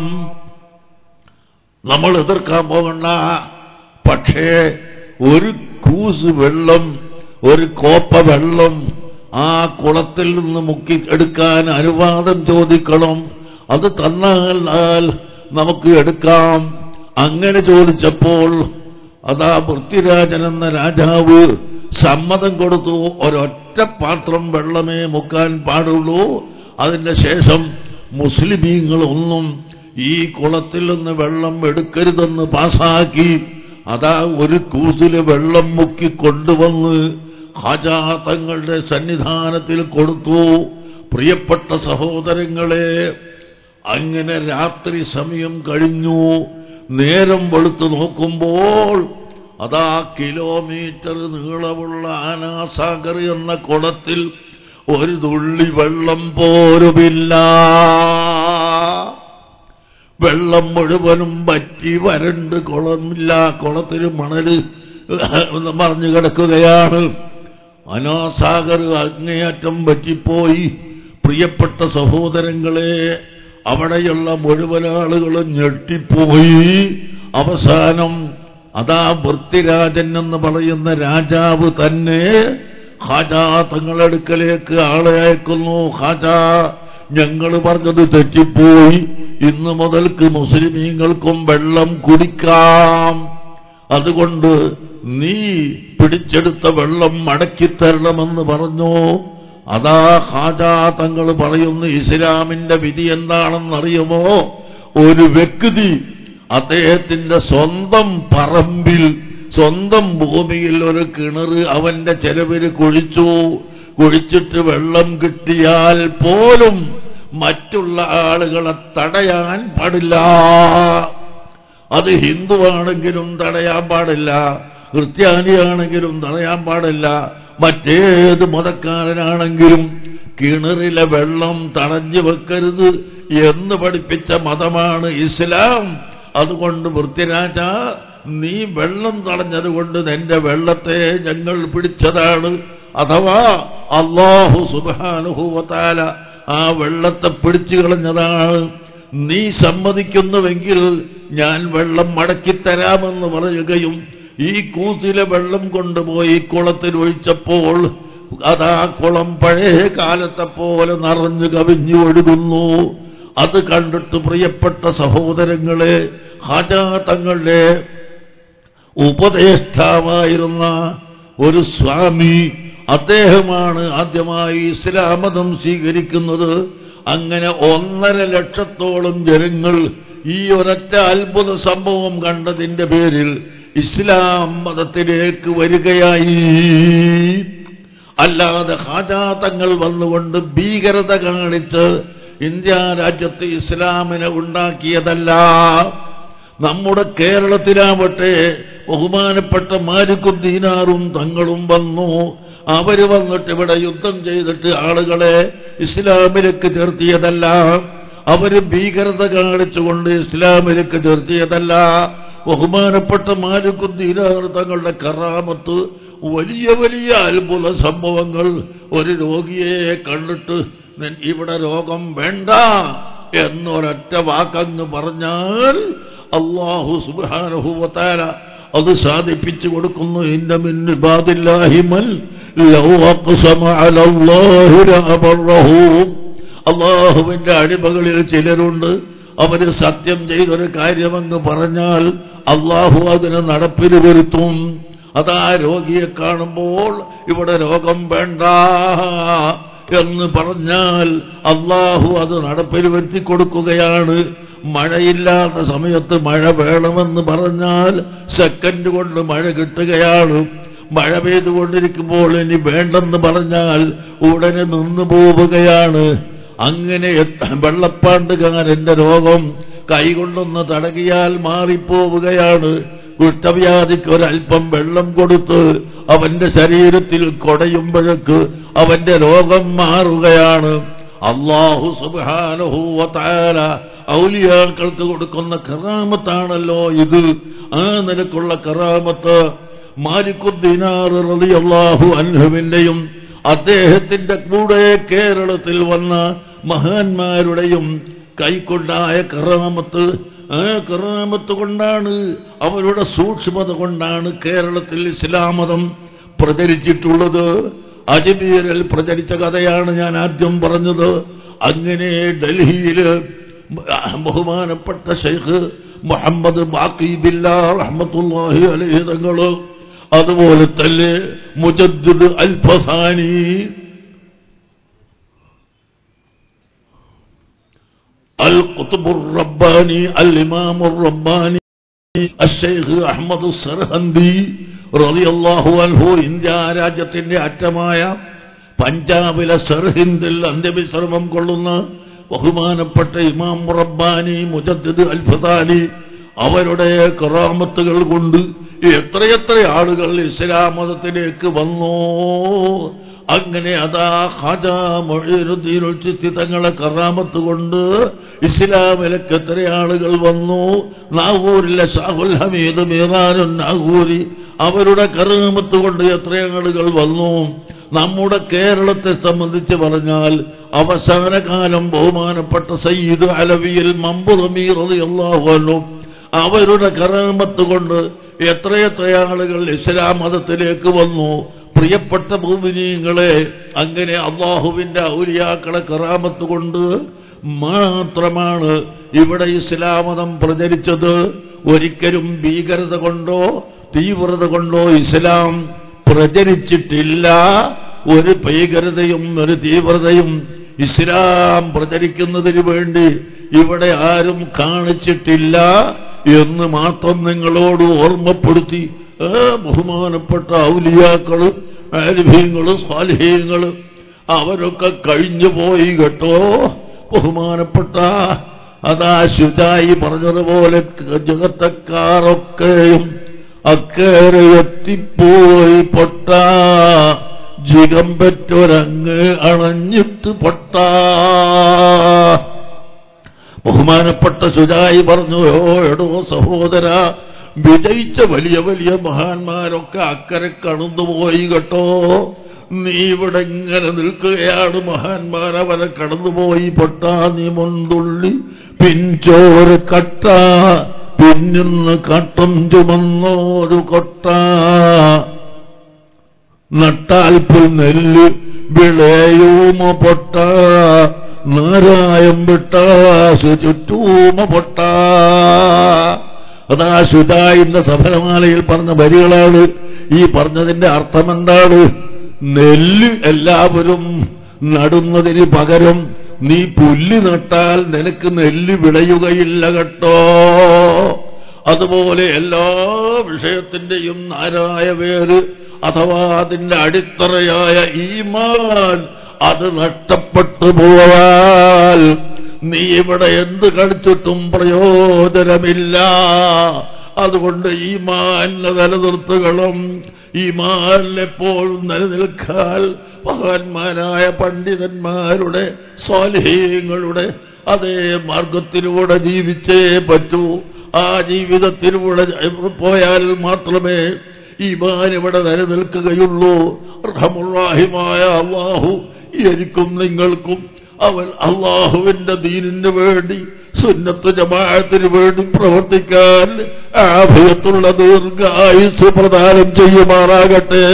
നമ്മൾ എതിർക്കാൻ പോകണ്ട പക്ഷേ ഒരു കൂസ് വെള്ളം ഒരു കോപ്പ വെള്ളം ആ കുളത്തിൽ നിന്ന് മുക്കി എടുക്കാൻ അനുവാദം ചോദിക്കണം അത് തന്നാൽ നമുക്ക് എടുക്കാം അങ്ങനെ ചോദിച്ചപ്പോൾ അതാ പൃഥ്വിരാജൻ എന്ന രാജാവ് സമ്മതം കൊടുത്തു ഒരൊറ്റ പാത്രം വെള്ളമേ മുക്കാൻ പാടുള്ളൂ അതിന്റെ ശേഷം മുസ്ലിമീങ്ങളൊന്നും ഈ കുളത്തിൽ നിന്ന് വെള്ളം എടുക്കരുതെന്ന് പാസാക്കി അതാ ഒരു കൂസില് വെള്ളം മുക്കി കൊണ്ടുവന്ന് ഹാജാ തങ്ങളുടെ സന്നിധാനത്തിൽ കൊടുത്തു പ്രിയപ്പെട്ട സഹോദരങ്ങളെ അങ്ങനെ രാത്രി സമയം കഴിഞ്ഞു നേരം വെളുത്തു നോക്കുമ്പോൾ അതാ കിലോമീറ്റർ നീളമുള്ള ആനാസാഗർ എന്ന കുളത്തിൽ ഒരു തുള്ളി വെള്ളം പോരുമില്ല വെള്ളം മുഴുവനും പറ്റി വരണ്ട് കുളമില്ല കുളത്തിൽ മണല് മറിഞ്ഞു കിടക്കുകയാണ് അനാസാഗർ അങ്ങേയറ്റം പറ്റിപ്പോയി പ്രിയപ്പെട്ട സഹോദരങ്ങളെ അവിടെയുള്ള മുഴുവൻ ആളുകളും ഞെട്ടിപ്പോയി അവസാനം അതാ വൃത്തിരാജൻ എന്ന് പറയുന്ന രാജാവ് തന്നെ ഹാജാ തങ്ങളടുക്കലേക്ക് ആളെ അയക്കുന്നു ഹാജാ ഞങ്ങൾ പറഞ്ഞത് തെറ്റിപ്പോയി ഇന്ന് മുതൽക്ക് മുസ്ലിമീങ്ങൾക്കും വെള്ളം കുടിക്കാം അതുകൊണ്ട് നീ പിടിച്ചെടുത്ത വെള്ളം മടക്കിത്തരണമെന്ന് പറഞ്ഞു അതാ ഹാജാ തങ്ങൾ പറയുന്നു ഇസ്ലാമിന്റെ വിധി എന്താണെന്നറിയുമോ ഒരു വ്യക്തി അദ്ദേഹത്തിന്റെ സ്വന്തം പറമ്പിൽ സ്വന്തം ഭൂമിയിൽ ഒരു കിണറ് അവന്റെ ചെലവിൽ കുഴിച്ചു കുഴിച്ചിട്ട് വെള്ളം കിട്ടിയാൽ പോലും മറ്റുള്ള ആളുകളെ തടയാൻ പാടില്ല അത് ഹിന്ദുവാണെങ്കിലും തടയാൻ പാടില്ല ക്രിസ്ത്യാനിയാണെങ്കിലും തടയാൻ പാടില്ല മറ്റേത് മതക്കാരനാണെങ്കിലും കിണറിലെ വെള്ളം തടഞ്ഞു വെക്കരുത് എന്ന് പഠിപ്പിച്ച മതമാണ് ഇസ്ലാം അതുകൊണ്ട് വൃത്തിരാജ നീ വെള്ളം തടഞ്ഞതുകൊണ്ട് നിന്റെ വെള്ളത്തെ ഞങ്ങൾ പിടിച്ചതാണ് അഥവാ അള്ളാഹു സുബാനുഭൂവത്താല ആ വെള്ളത്തെ പിടിച്ചു കളഞ്ഞതാണ് നീ സമ്മതിക്കുന്നുവെങ്കിൽ ഞാൻ വെള്ളം മടക്കിത്തരാമെന്ന് പറയുകയും ഈ കൂത്തിലെ വെള്ളം കൊണ്ടുപോയി കുളത്തിൽ ഒഴിച്ചപ്പോൾ അതാ കുളം പഴയ കാലത്തെ പോലെ നിറഞ്ഞു കവിഞ്ഞു ഒഴുകുന്നു അത് കണ്ടിട്ട് പ്രിയപ്പെട്ട സഹോദരങ്ങളെ ഹാജാ തങ്ങളുടെ ഉപദേഷ്ടാവായിരുന്ന ഒരു സ്വാമി അദ്ദേഹമാണ് ആദ്യമായി ഇസ്ലാം മതം സ്വീകരിക്കുന്നത് അങ്ങനെ ഒന്നര ലക്ഷത്തോളം ജനങ്ങൾ ഈ ഒരൊറ്റ അത്ഭുത സംഭവം കണ്ടതിന്റെ പേരിൽ ഇസ്ലാം മതത്തിലേക്ക് വരികയായി അല്ലാതെ ഹാജാതങ്ങൾ വന്നുകൊണ്ട് ഭീകരത കാണിച്ച് ഇന്ത്യ രാജ്യത്ത് ഇസ്ലാമിനെ ഉണ്ടാക്കിയതല്ല നമ്മുടെ കേരളത്തിലാവട്ടെ ബഹുമാനപ്പെട്ട മാലിക്കും ദീനാറും തങ്ങളും വന്നു അവര് വന്നിട്ട് ഇവിടെ യുദ്ധം ചെയ്തിട്ട് ആളുകളെ ഇസ്ലാമിലേക്ക് ചേർത്തിയതല്ല അവര് ഭീകരത കാണിച്ചുകൊണ്ട് ഇസ്ലാമിലേക്ക് ചേർത്തിയതല്ല ബഹുമാനപ്പെട്ട മാലിക്കും ദീനാർ തങ്ങളുടെ കറാമത്ത് വലിയ വലിയ അത്ഭുത സംഭവങ്ങൾ ഒരു രോഗിയെ കണ്ടിട്ട് "നിൻ ഇവിടെ രോഗം വേണ്ട എന്നൊരൊറ്റ വാക്കങ്ങ് പറഞ്ഞാൽ അള്ളാഹു സുബാനുഭൂവത്താര അത് സാധിപ്പിച്ചു കൊടുക്കുന്നു ഇന്ന മിൻ ഇബാദില്ലാഹിമൻ ലൗ അഖ്സമ അലല്ലാഹി ലഅബറഹു അള്ളാഹുവിന്റെ അടിമകളിൽ ചിലരുണ്ട് അവര് സത്യം ചെയ്തൊരു കാര്യമെന്ന് പറഞ്ഞാൽ അള്ളാഹു അതിന് നടപ്പിൽ വരുത്തും അതാ രോഗിയെ കാണുമ്പോൾ ഇവിടെ രോഗം വേണ്ട എന്ന് പറഞ്ഞാൽ അള്ളാഹു അത് നടപ്പിൽ വരുത്തി കൊടുക്കുകയാണ് മഴയില്ലാത്ത സമയത്ത് മഴ വേണമെന്ന് പറഞ്ഞാൽ സെക്കൻഡ് കൊണ്ട് മഴ കിട്ടുകയാണ് മഴ പെയ്തുകൊണ്ടിരിക്കുമ്പോൾ ഇനി വേണ്ടെന്ന് പറഞ്ഞാൽ ഉടനെ നിന്നു പോവുകയാണ് അങ്ങനെ എത്ത- വെള്ളപ്പാണ്ടുകാരന്റെ രോഗം കൈകൊണ്ടൊന്ന് തടകിയാൽ മാറിപ്പോവുകയാണ് കുഷ്ഠവ്യാധിക്ക് ഒരല്പം വെള്ളം കൊടുത്ത് അവന്റെ ശരീരത്തിൽ കൊടയുമ്പോഴേക്ക് അവന്റെ രോഗം മാറുകയാണ് അള്ളാഹു സുബാനുഭൂവത്താര ഔലിയാക്കൾക്ക് കൊടുക്കുന്ന കറാമത്താണല്ലോ ഇത് ആ നിലക്കുള്ള കറാമത്ത് മാലിക്കുദ്ദീനാർ റതി അള്ളാഹു അൻഹുവിന്റെയും അദ്ദേഹത്തിന്റെ കൂടെ കേരളത്തിൽ വന്ന മഹാന്മാരുടെയും കൈക്കൊണ്ടായ കറാമത്ത് ആ കറാമത്ത് കൊണ്ടാണ് അവരുടെ സൂക്ഷ്മത കൊണ്ടാണ് കേരളത്തിൽ ഇസ്ലാമതം പ്രചരിച്ചിട്ടുള്ളത് അജ്മീരിൽ പ്രചരിച്ച കഥയാണ് ഞാൻ ആദ്യം പറഞ്ഞത് അങ്ങനെ ഡൽഹിയില് ബഹുമാനപ്പെട്ട ഷെയ്ഖ് മുഹമ്മദ് ബാക്കി ബില്ല റഹ്മത്തുല്ലാഹി അലൈഹി തങ്ങള് അതുപോലെ തന്നെ മുജദ്ദിദ് അൽഫസാനി അൽ ഖുത്ബുർ റബ്ബാനി അൽ ഇമാമുർ റബ്ബാനി അഷേഖ് അഹമ്മദ് സർഹന്ദി റളിയല്ലാഹു അൻഹു ഇന്ത്യ രാജ്യത്തിന്റെ അറ്റമായ പഞ്ചാബിലെ സർഹിന്ദിൽ അന്ത്യവിശ്രമം കൊള്ളുന്ന ബഹുമാനപ്പെട്ട ഇമാം റബ്ബാനി മുജദ്ദിദ് അൽഫതാനി അവരുടെ കറാമത്തുകൾ കൊണ്ട് എത്രയെത്ര ആളുകൾ ഇസ്ലാം മതത്തിലേക്ക് വന്നോ അങ്ങനെ അതാ ഖാജ മൊഴീനുദ്ദീൻ ചിത്തി തങ്ങളെ കറാമത്ത് കൊണ്ട് ഇസ്ലാമിലേക്ക് എത്ര ആളുകൾ വന്നു നാഗൂരിലെ ഷാഹുൽ ഹമീദ് മീറാനുൻ നാഗൂരി അവരുടെ കറാമത്ത് കൊണ്ട് എത്ര ആളുകൾ വന്നു നമ്മുടെ കേരളത്തെ സംബന്ധിച്ച് പറഞ്ഞാൽ അവസാന കാലം ബഹുമാനപ്പെട്ട സയ്യിദ് അലവിയിൽ മമ്പുറമീർ അള്ളാഹുവല്ലോ അവരുടെ കറാമത്ത് കൊണ്ട് എത്രയെത്ര ആളുകൾ ഇസ്ലാം മതത്തിലേക്ക് വന്നു പ്രിയപ്പെട്ട ഭൂമിനീങ്ങളെ അങ്ങനെ അള്ളാഹുവിന്റെ ഔലിയാക്കളെ കറാമത്ത് കൊണ്ട് മാത്രമാണ് ഇവിടെ ഇസ്ലാം മതം പ്രചരിച്ചത് ഒരിക്കലും ഭീകരത കൊണ്ടോ തീവ്രത കൊണ്ടോ ഇസ്ലാം പ്രചരിച്ചിട്ടില്ല ഒരു ഭീകരതയും ഒരു തീവ്രതയും ഇസ്ലാം പ്രചരിക്കുന്നതിന് വേണ്ടി ഇവിടെ ആരും കാണിച്ചിട്ടില്ല എന്ന് മാത്രം നിങ്ങളോട് ഓർമ്മപ്പെടുത്തി ഏ, ബഹുമാനപ്പെട്ട ഔലിയാക്കള് ആലിഭീങ്ങള് സ്വാലിഹീങ്ങള് അവരൊക്കെ കഴിഞ്ഞു പോയി കേട്ടോ ബഹുമാനപ്പെട്ട അതാ ശുചായി പറഞ്ഞതുപോലെ ജഗത്തക്കാരൊക്കെയും അക്കേറെ എത്തിപ്പോയി പൊട്ട ജിഗം പെറ്റൊരങ്ങ് അണഞ്ഞിട്ട് പൊട്ട ബഹുമാനപ്പെട്ട ശുചായി പറഞ്ഞു ഓ എടോ സഹോദര വിജയിച്ച വലിയ വലിയ മഹാന്മാരൊക്കെ അക്കരെ കടന്നുപോയി കേട്ടോ നീ ഇവിടെ ഇങ്ങനെ നിൽക്കുകയാണ് മഹാന്മാർ അവരെ കടന്നുപോയി പൊട്ടാ നീ മുൻതുള്ളി പിൻചോറ് കട്ട പിന്നിന്ന് കട്ടം ചുമന്നോരു കൊട്ട നട്ടാൽ നെല്ല് വിളയൂമ പൊട്ട നാരായം വിട്ടാസ് ചുറ്റൂമ പൊട്ട അതാ ശുതായിന്റെ സഫലമാലയിൽ പറഞ്ഞ വരികളാണ് ഈ പറഞ്ഞതിന്റെ അർത്ഥം എന്താണ് നെല്ല് എല്ലാവരും നടുന്നതിന് പകരം നീ പുല്ല് നട്ടാൽ നിനക്ക് നെല്ല് വിളയുകയില്ല കേട്ടോ അതുപോലെ എല്ലാ വിഷയത്തിന്റെയും നാരായ വേര് അഥവാ അതിന്റെ അടിത്തറയായ ഈമാൻ അത് നഷ്ടപ്പെട്ടു പോയാൽ നീ ഇവിടെ എന്ത് കളിച്ചിട്ടും പ്രയോജനമില്ല അതുകൊണ്ട് ഈമാനെ നിലനിർത്തുകളും ഈമാനിലെപ്പോഴും നിലനിൽക്കാൻ മഹാന്മാരായ പണ്ഡിതന്മാരുടെ സ്വാലിഹീങ്ങളുടെ അതേ മാർഗത്തിലൂടെ ജീവിച്ചേ പറ്റൂ ആ ജീവിതത്തിലൂടെ പോയാൽ മാത്രമേ ഈമാൻ ഇവിടെ നിലനിൽക്കുകയുള്ളൂ റഹമുറാഹിമായ അള്ളാഹു എനിക്കും നിങ്ങൾക്കും അവൻ അള്ളാഹുവിന്റെ ദീനിന് വേണ്ടി സുന്നത്ത് ജമാഅത്തിന് വേണ്ടി പ്രവർത്തിക്കാൻ ആഭയത്തുള്ള ദീർഘായുസ് പ്രദാനം ചെയ്യുമാറാകട്ടെ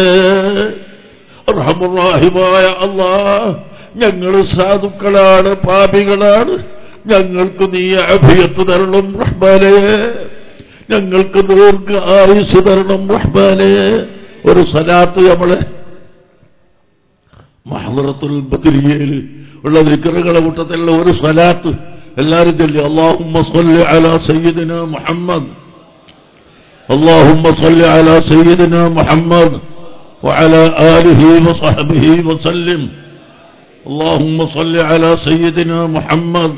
റഹമുറാഹിമായ അള്ളാഹ് ഞങ്ങൾ സാധുക്കളാണ് പാപികളാണ് ഞങ്ങൾക്ക് നീ അഭയത്ത് തരണം റഹ്മാനെ ഞങ്ങൾക്ക് ദീർഘ ആയുസ് തരണം റഹ്മാനെ ഒരു സലാത്ത് നമ്മളെ മഹദറത്തുൽ ബദരിയയിൽ ഉള്ള വിക്രകളെ കൂട്ടത്തിലുള്ള ഒരു സലാത്ത് എല്ലാവരും ചൊല്ലി അള്ളാഹുമ്മ സ്വല്ലി അലാ സയ്യിദിന മുഹമ്മദ് اللهم صل على سيدنا محمد وعلى آله وصحبه وسلم اللهم صل على سيدنا محمد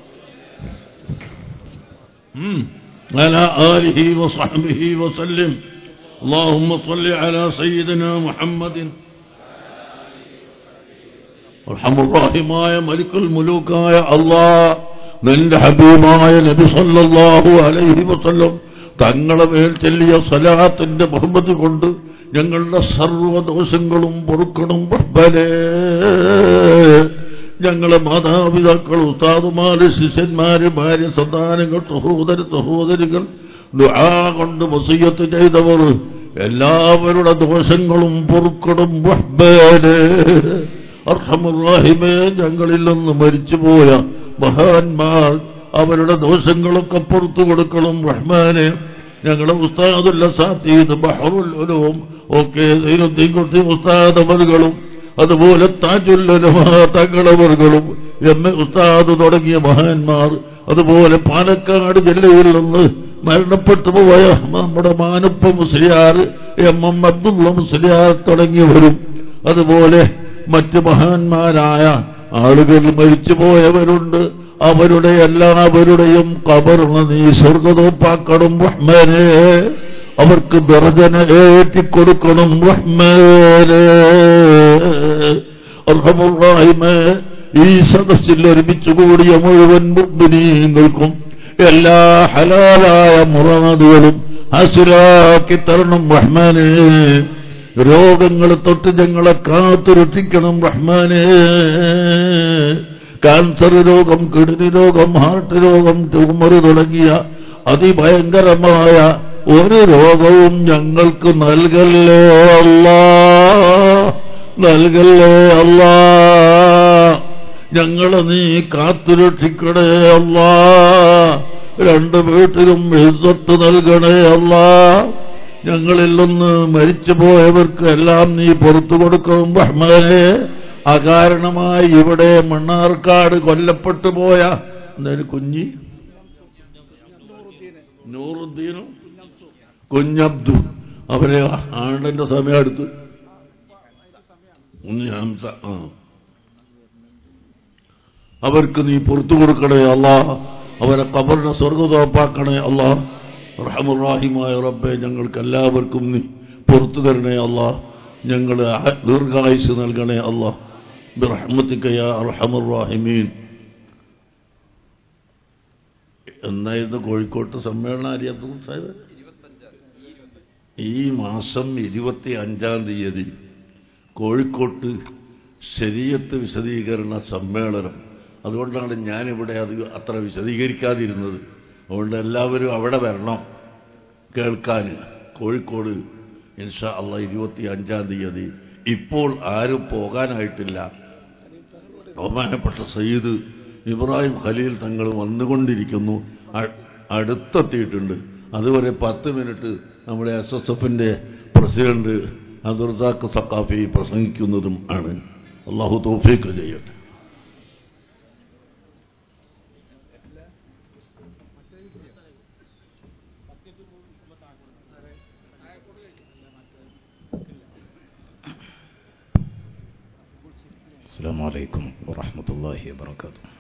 مم. على آله وصحبه وسلم اللهم صل على سيدنا محمد റഹമുറാഹിമായ മലിക്കുൽ മുലൂക്കായ അള്ളാ നിന്റെ ഹബീബായ നബി സല്ലല്ലാഹു അലൈഹി വസല്ലം തങ്ങളെ മേൽ ചെല്ലിയ സലാത്തിന്റെ ബഹുമതി കൊണ്ട് ഞങ്ങളുടെ സർവദോഷങ്ങളും പൊറുക്കണം റബ്ബനേ ഞങ്ങളെ മാതാപിതാക്കൾ ഉസ്താദുമാര് ശിഷ്യന്മാര് ഭാര്യ സന്താനങ്ങൾ സഹോദര സഹോദരികൾ ദുആ കൊണ്ട് വസീയത്ത് ചെയ്തവർ എല്ലാവരുടെ ദോഷങ്ങളും പൊറുക്കണം റബ്ബനേ അർഹമുറാഹിമേ ഞങ്ങളിൽ നിന്ന് മരിച്ചുപോയ മഹാന്മാർ അവരുടെ ദോഷങ്ങളൊക്കെ പുറത്തു കൊടുക്കണം റഹ്മാനെ ഞങ്ങളെ ഉസ്താദുല്ല സാത്തീദ് ബഹറുൽ ഉലൂം ഒക്കെ കുട്ടി ഉസ്താദ് അവറുകളും അതുപോലെ താജുല്ലുലമാ തങ്ങളവറുകളും എം എ ഉസ്താദ് തുടങ്ങിയ മഹാന്മാർ അതുപോലെ പാലക്കാട് ജില്ലയിൽ നിന്ന് മരണപ്പെട്ടു പോയ നമ്മുടെ മാനുപ്പ മുസ്ലിയാർ എം എം അബ്ദുള്ള മുസ്ലിയാർ തുടങ്ങിയവരും അതുപോലെ മറ്റ് മഹാന്മാരായ ആളുകൾ മരിച്ചുപോയവരുണ്ട് അവരുടെ എല്ലാവരുടെയും കബറിന് നീ സ്വർഗതോപ്പാക്കണം റഹ്മാനെ അവർക്ക് ദർജന ഏറ്റിക്കൊടുക്കണം റഹ്മാനെ അർഹമുറായ്മ ഈ സദസ്സിൽ ഒരുമിച്ച് കൂടിയ മുഴുവൻ മുഗ്മിനീങ്ങൾക്കും എല്ലാ ഹലാലായ മുറാദുകളും ഹസുരാക്കി തരണം റഹ്മാനെ രോഗങ്ങൾ തൊട്ട് ഞങ്ങളെ കാത്തുരക്ഷിക്കണം റഹ്മാനെ കാൻസർ രോഗം കിഡ്നി രോഗം ഹാർട്ട് രോഗം ട്യൂമർ തുടങ്ങിയ അതിഭയങ്കരമായ ഒരു രോഗവും ഞങ്ങൾക്ക് നൽകല്ലേ അല്ലാ നൽകല്ലേ അല്ലാ ഞങ്ങളെ നീ കാത്തുരക്ഷിക്കണേ അല്ലാ രണ്ടു വീട്ടിലും ഇസ്സത്ത് നൽകണേ അല്ലാ ഞങ്ങളിൽ നിന്ന് മരിച്ചുപോയവർക്ക് എല്ലാം നീ പുറത്തു കൊടുക്കണം റഹ്മാനെ അകാരണമായി ഇവിടെ മണ്ണാർക്കാട് കൊല്ലപ്പെട്ടു പോയ എന്തായാലും കുഞ്ഞി നൂറുദ്ദീനും കുഞ്ഞബ്ദു അവരെ ആണ്ടന്റെ സമയം അടുത്ത് കുഞ്ഞ് ഹംസ ആ അവർക്ക് നീ പുറത്തു കൊടുക്കണേ അല്ലാ അവരെ കബറിനെ സ്വർഗതോപ്പാക്കണേ അല്ലാ റഹമുറാഹിമായ റബ്ബെ ഞങ്ങൾക്ക് എല്ലാവർക്കും നീ പുറത്തു തരണേ അല്ലാ ഞങ്ങൾ ദീർഘായുസ് നൽകണേ അല്ലാ ബിറഹ്മത്തിക്കയ അർഹമുറാഹിമീൻ എന്നായിരുന്നു കോഴിക്കോട്ട് സമ്മേളനം അറിയാത്ത സാഹിബ് ഈ മാസം ഇരുപത്തി അഞ്ചാം തീയതി കോഴിക്കോട്ട് ശരീരത്ത് വിശദീകരണ സമ്മേളനം അതുകൊണ്ടാണ് ഞാനിവിടെ അത് അത്ര വിശദീകരിക്കാതിരുന്നത് അതുകൊണ്ട് എല്ലാവരും അവിടെ വരണം കേൾക്കാൻ കോഴിക്കോട് ഇൻഷാ അള്ള ഇരുപത്തി അഞ്ചാം തീയതി ഇപ്പോൾ ആരും പോകാനായിട്ടില്ല ബഹുമാനപ്പെട്ട സയ്യിദ് ഇബ്രാഹിം ഖലീൽ തങ്ങൾ വന്നുകൊണ്ടിരിക്കുന്നു അ- അടുത്തെത്തിയിട്ടുണ്ട് അതുവരെ പത്ത് മിനിറ്റ് നമ്മുടെ എസ് എസ് എഫിന്റെ പ്രസിഡന്റ് അദുർസാഖ് സക്കാഫി പ്രസംഗിക്കുന്നതും ആണ് അള്ളാഹു തോഫീക്ക് ചെയ്യട്ടെ السلام عليكم ورحمة الله وبركاته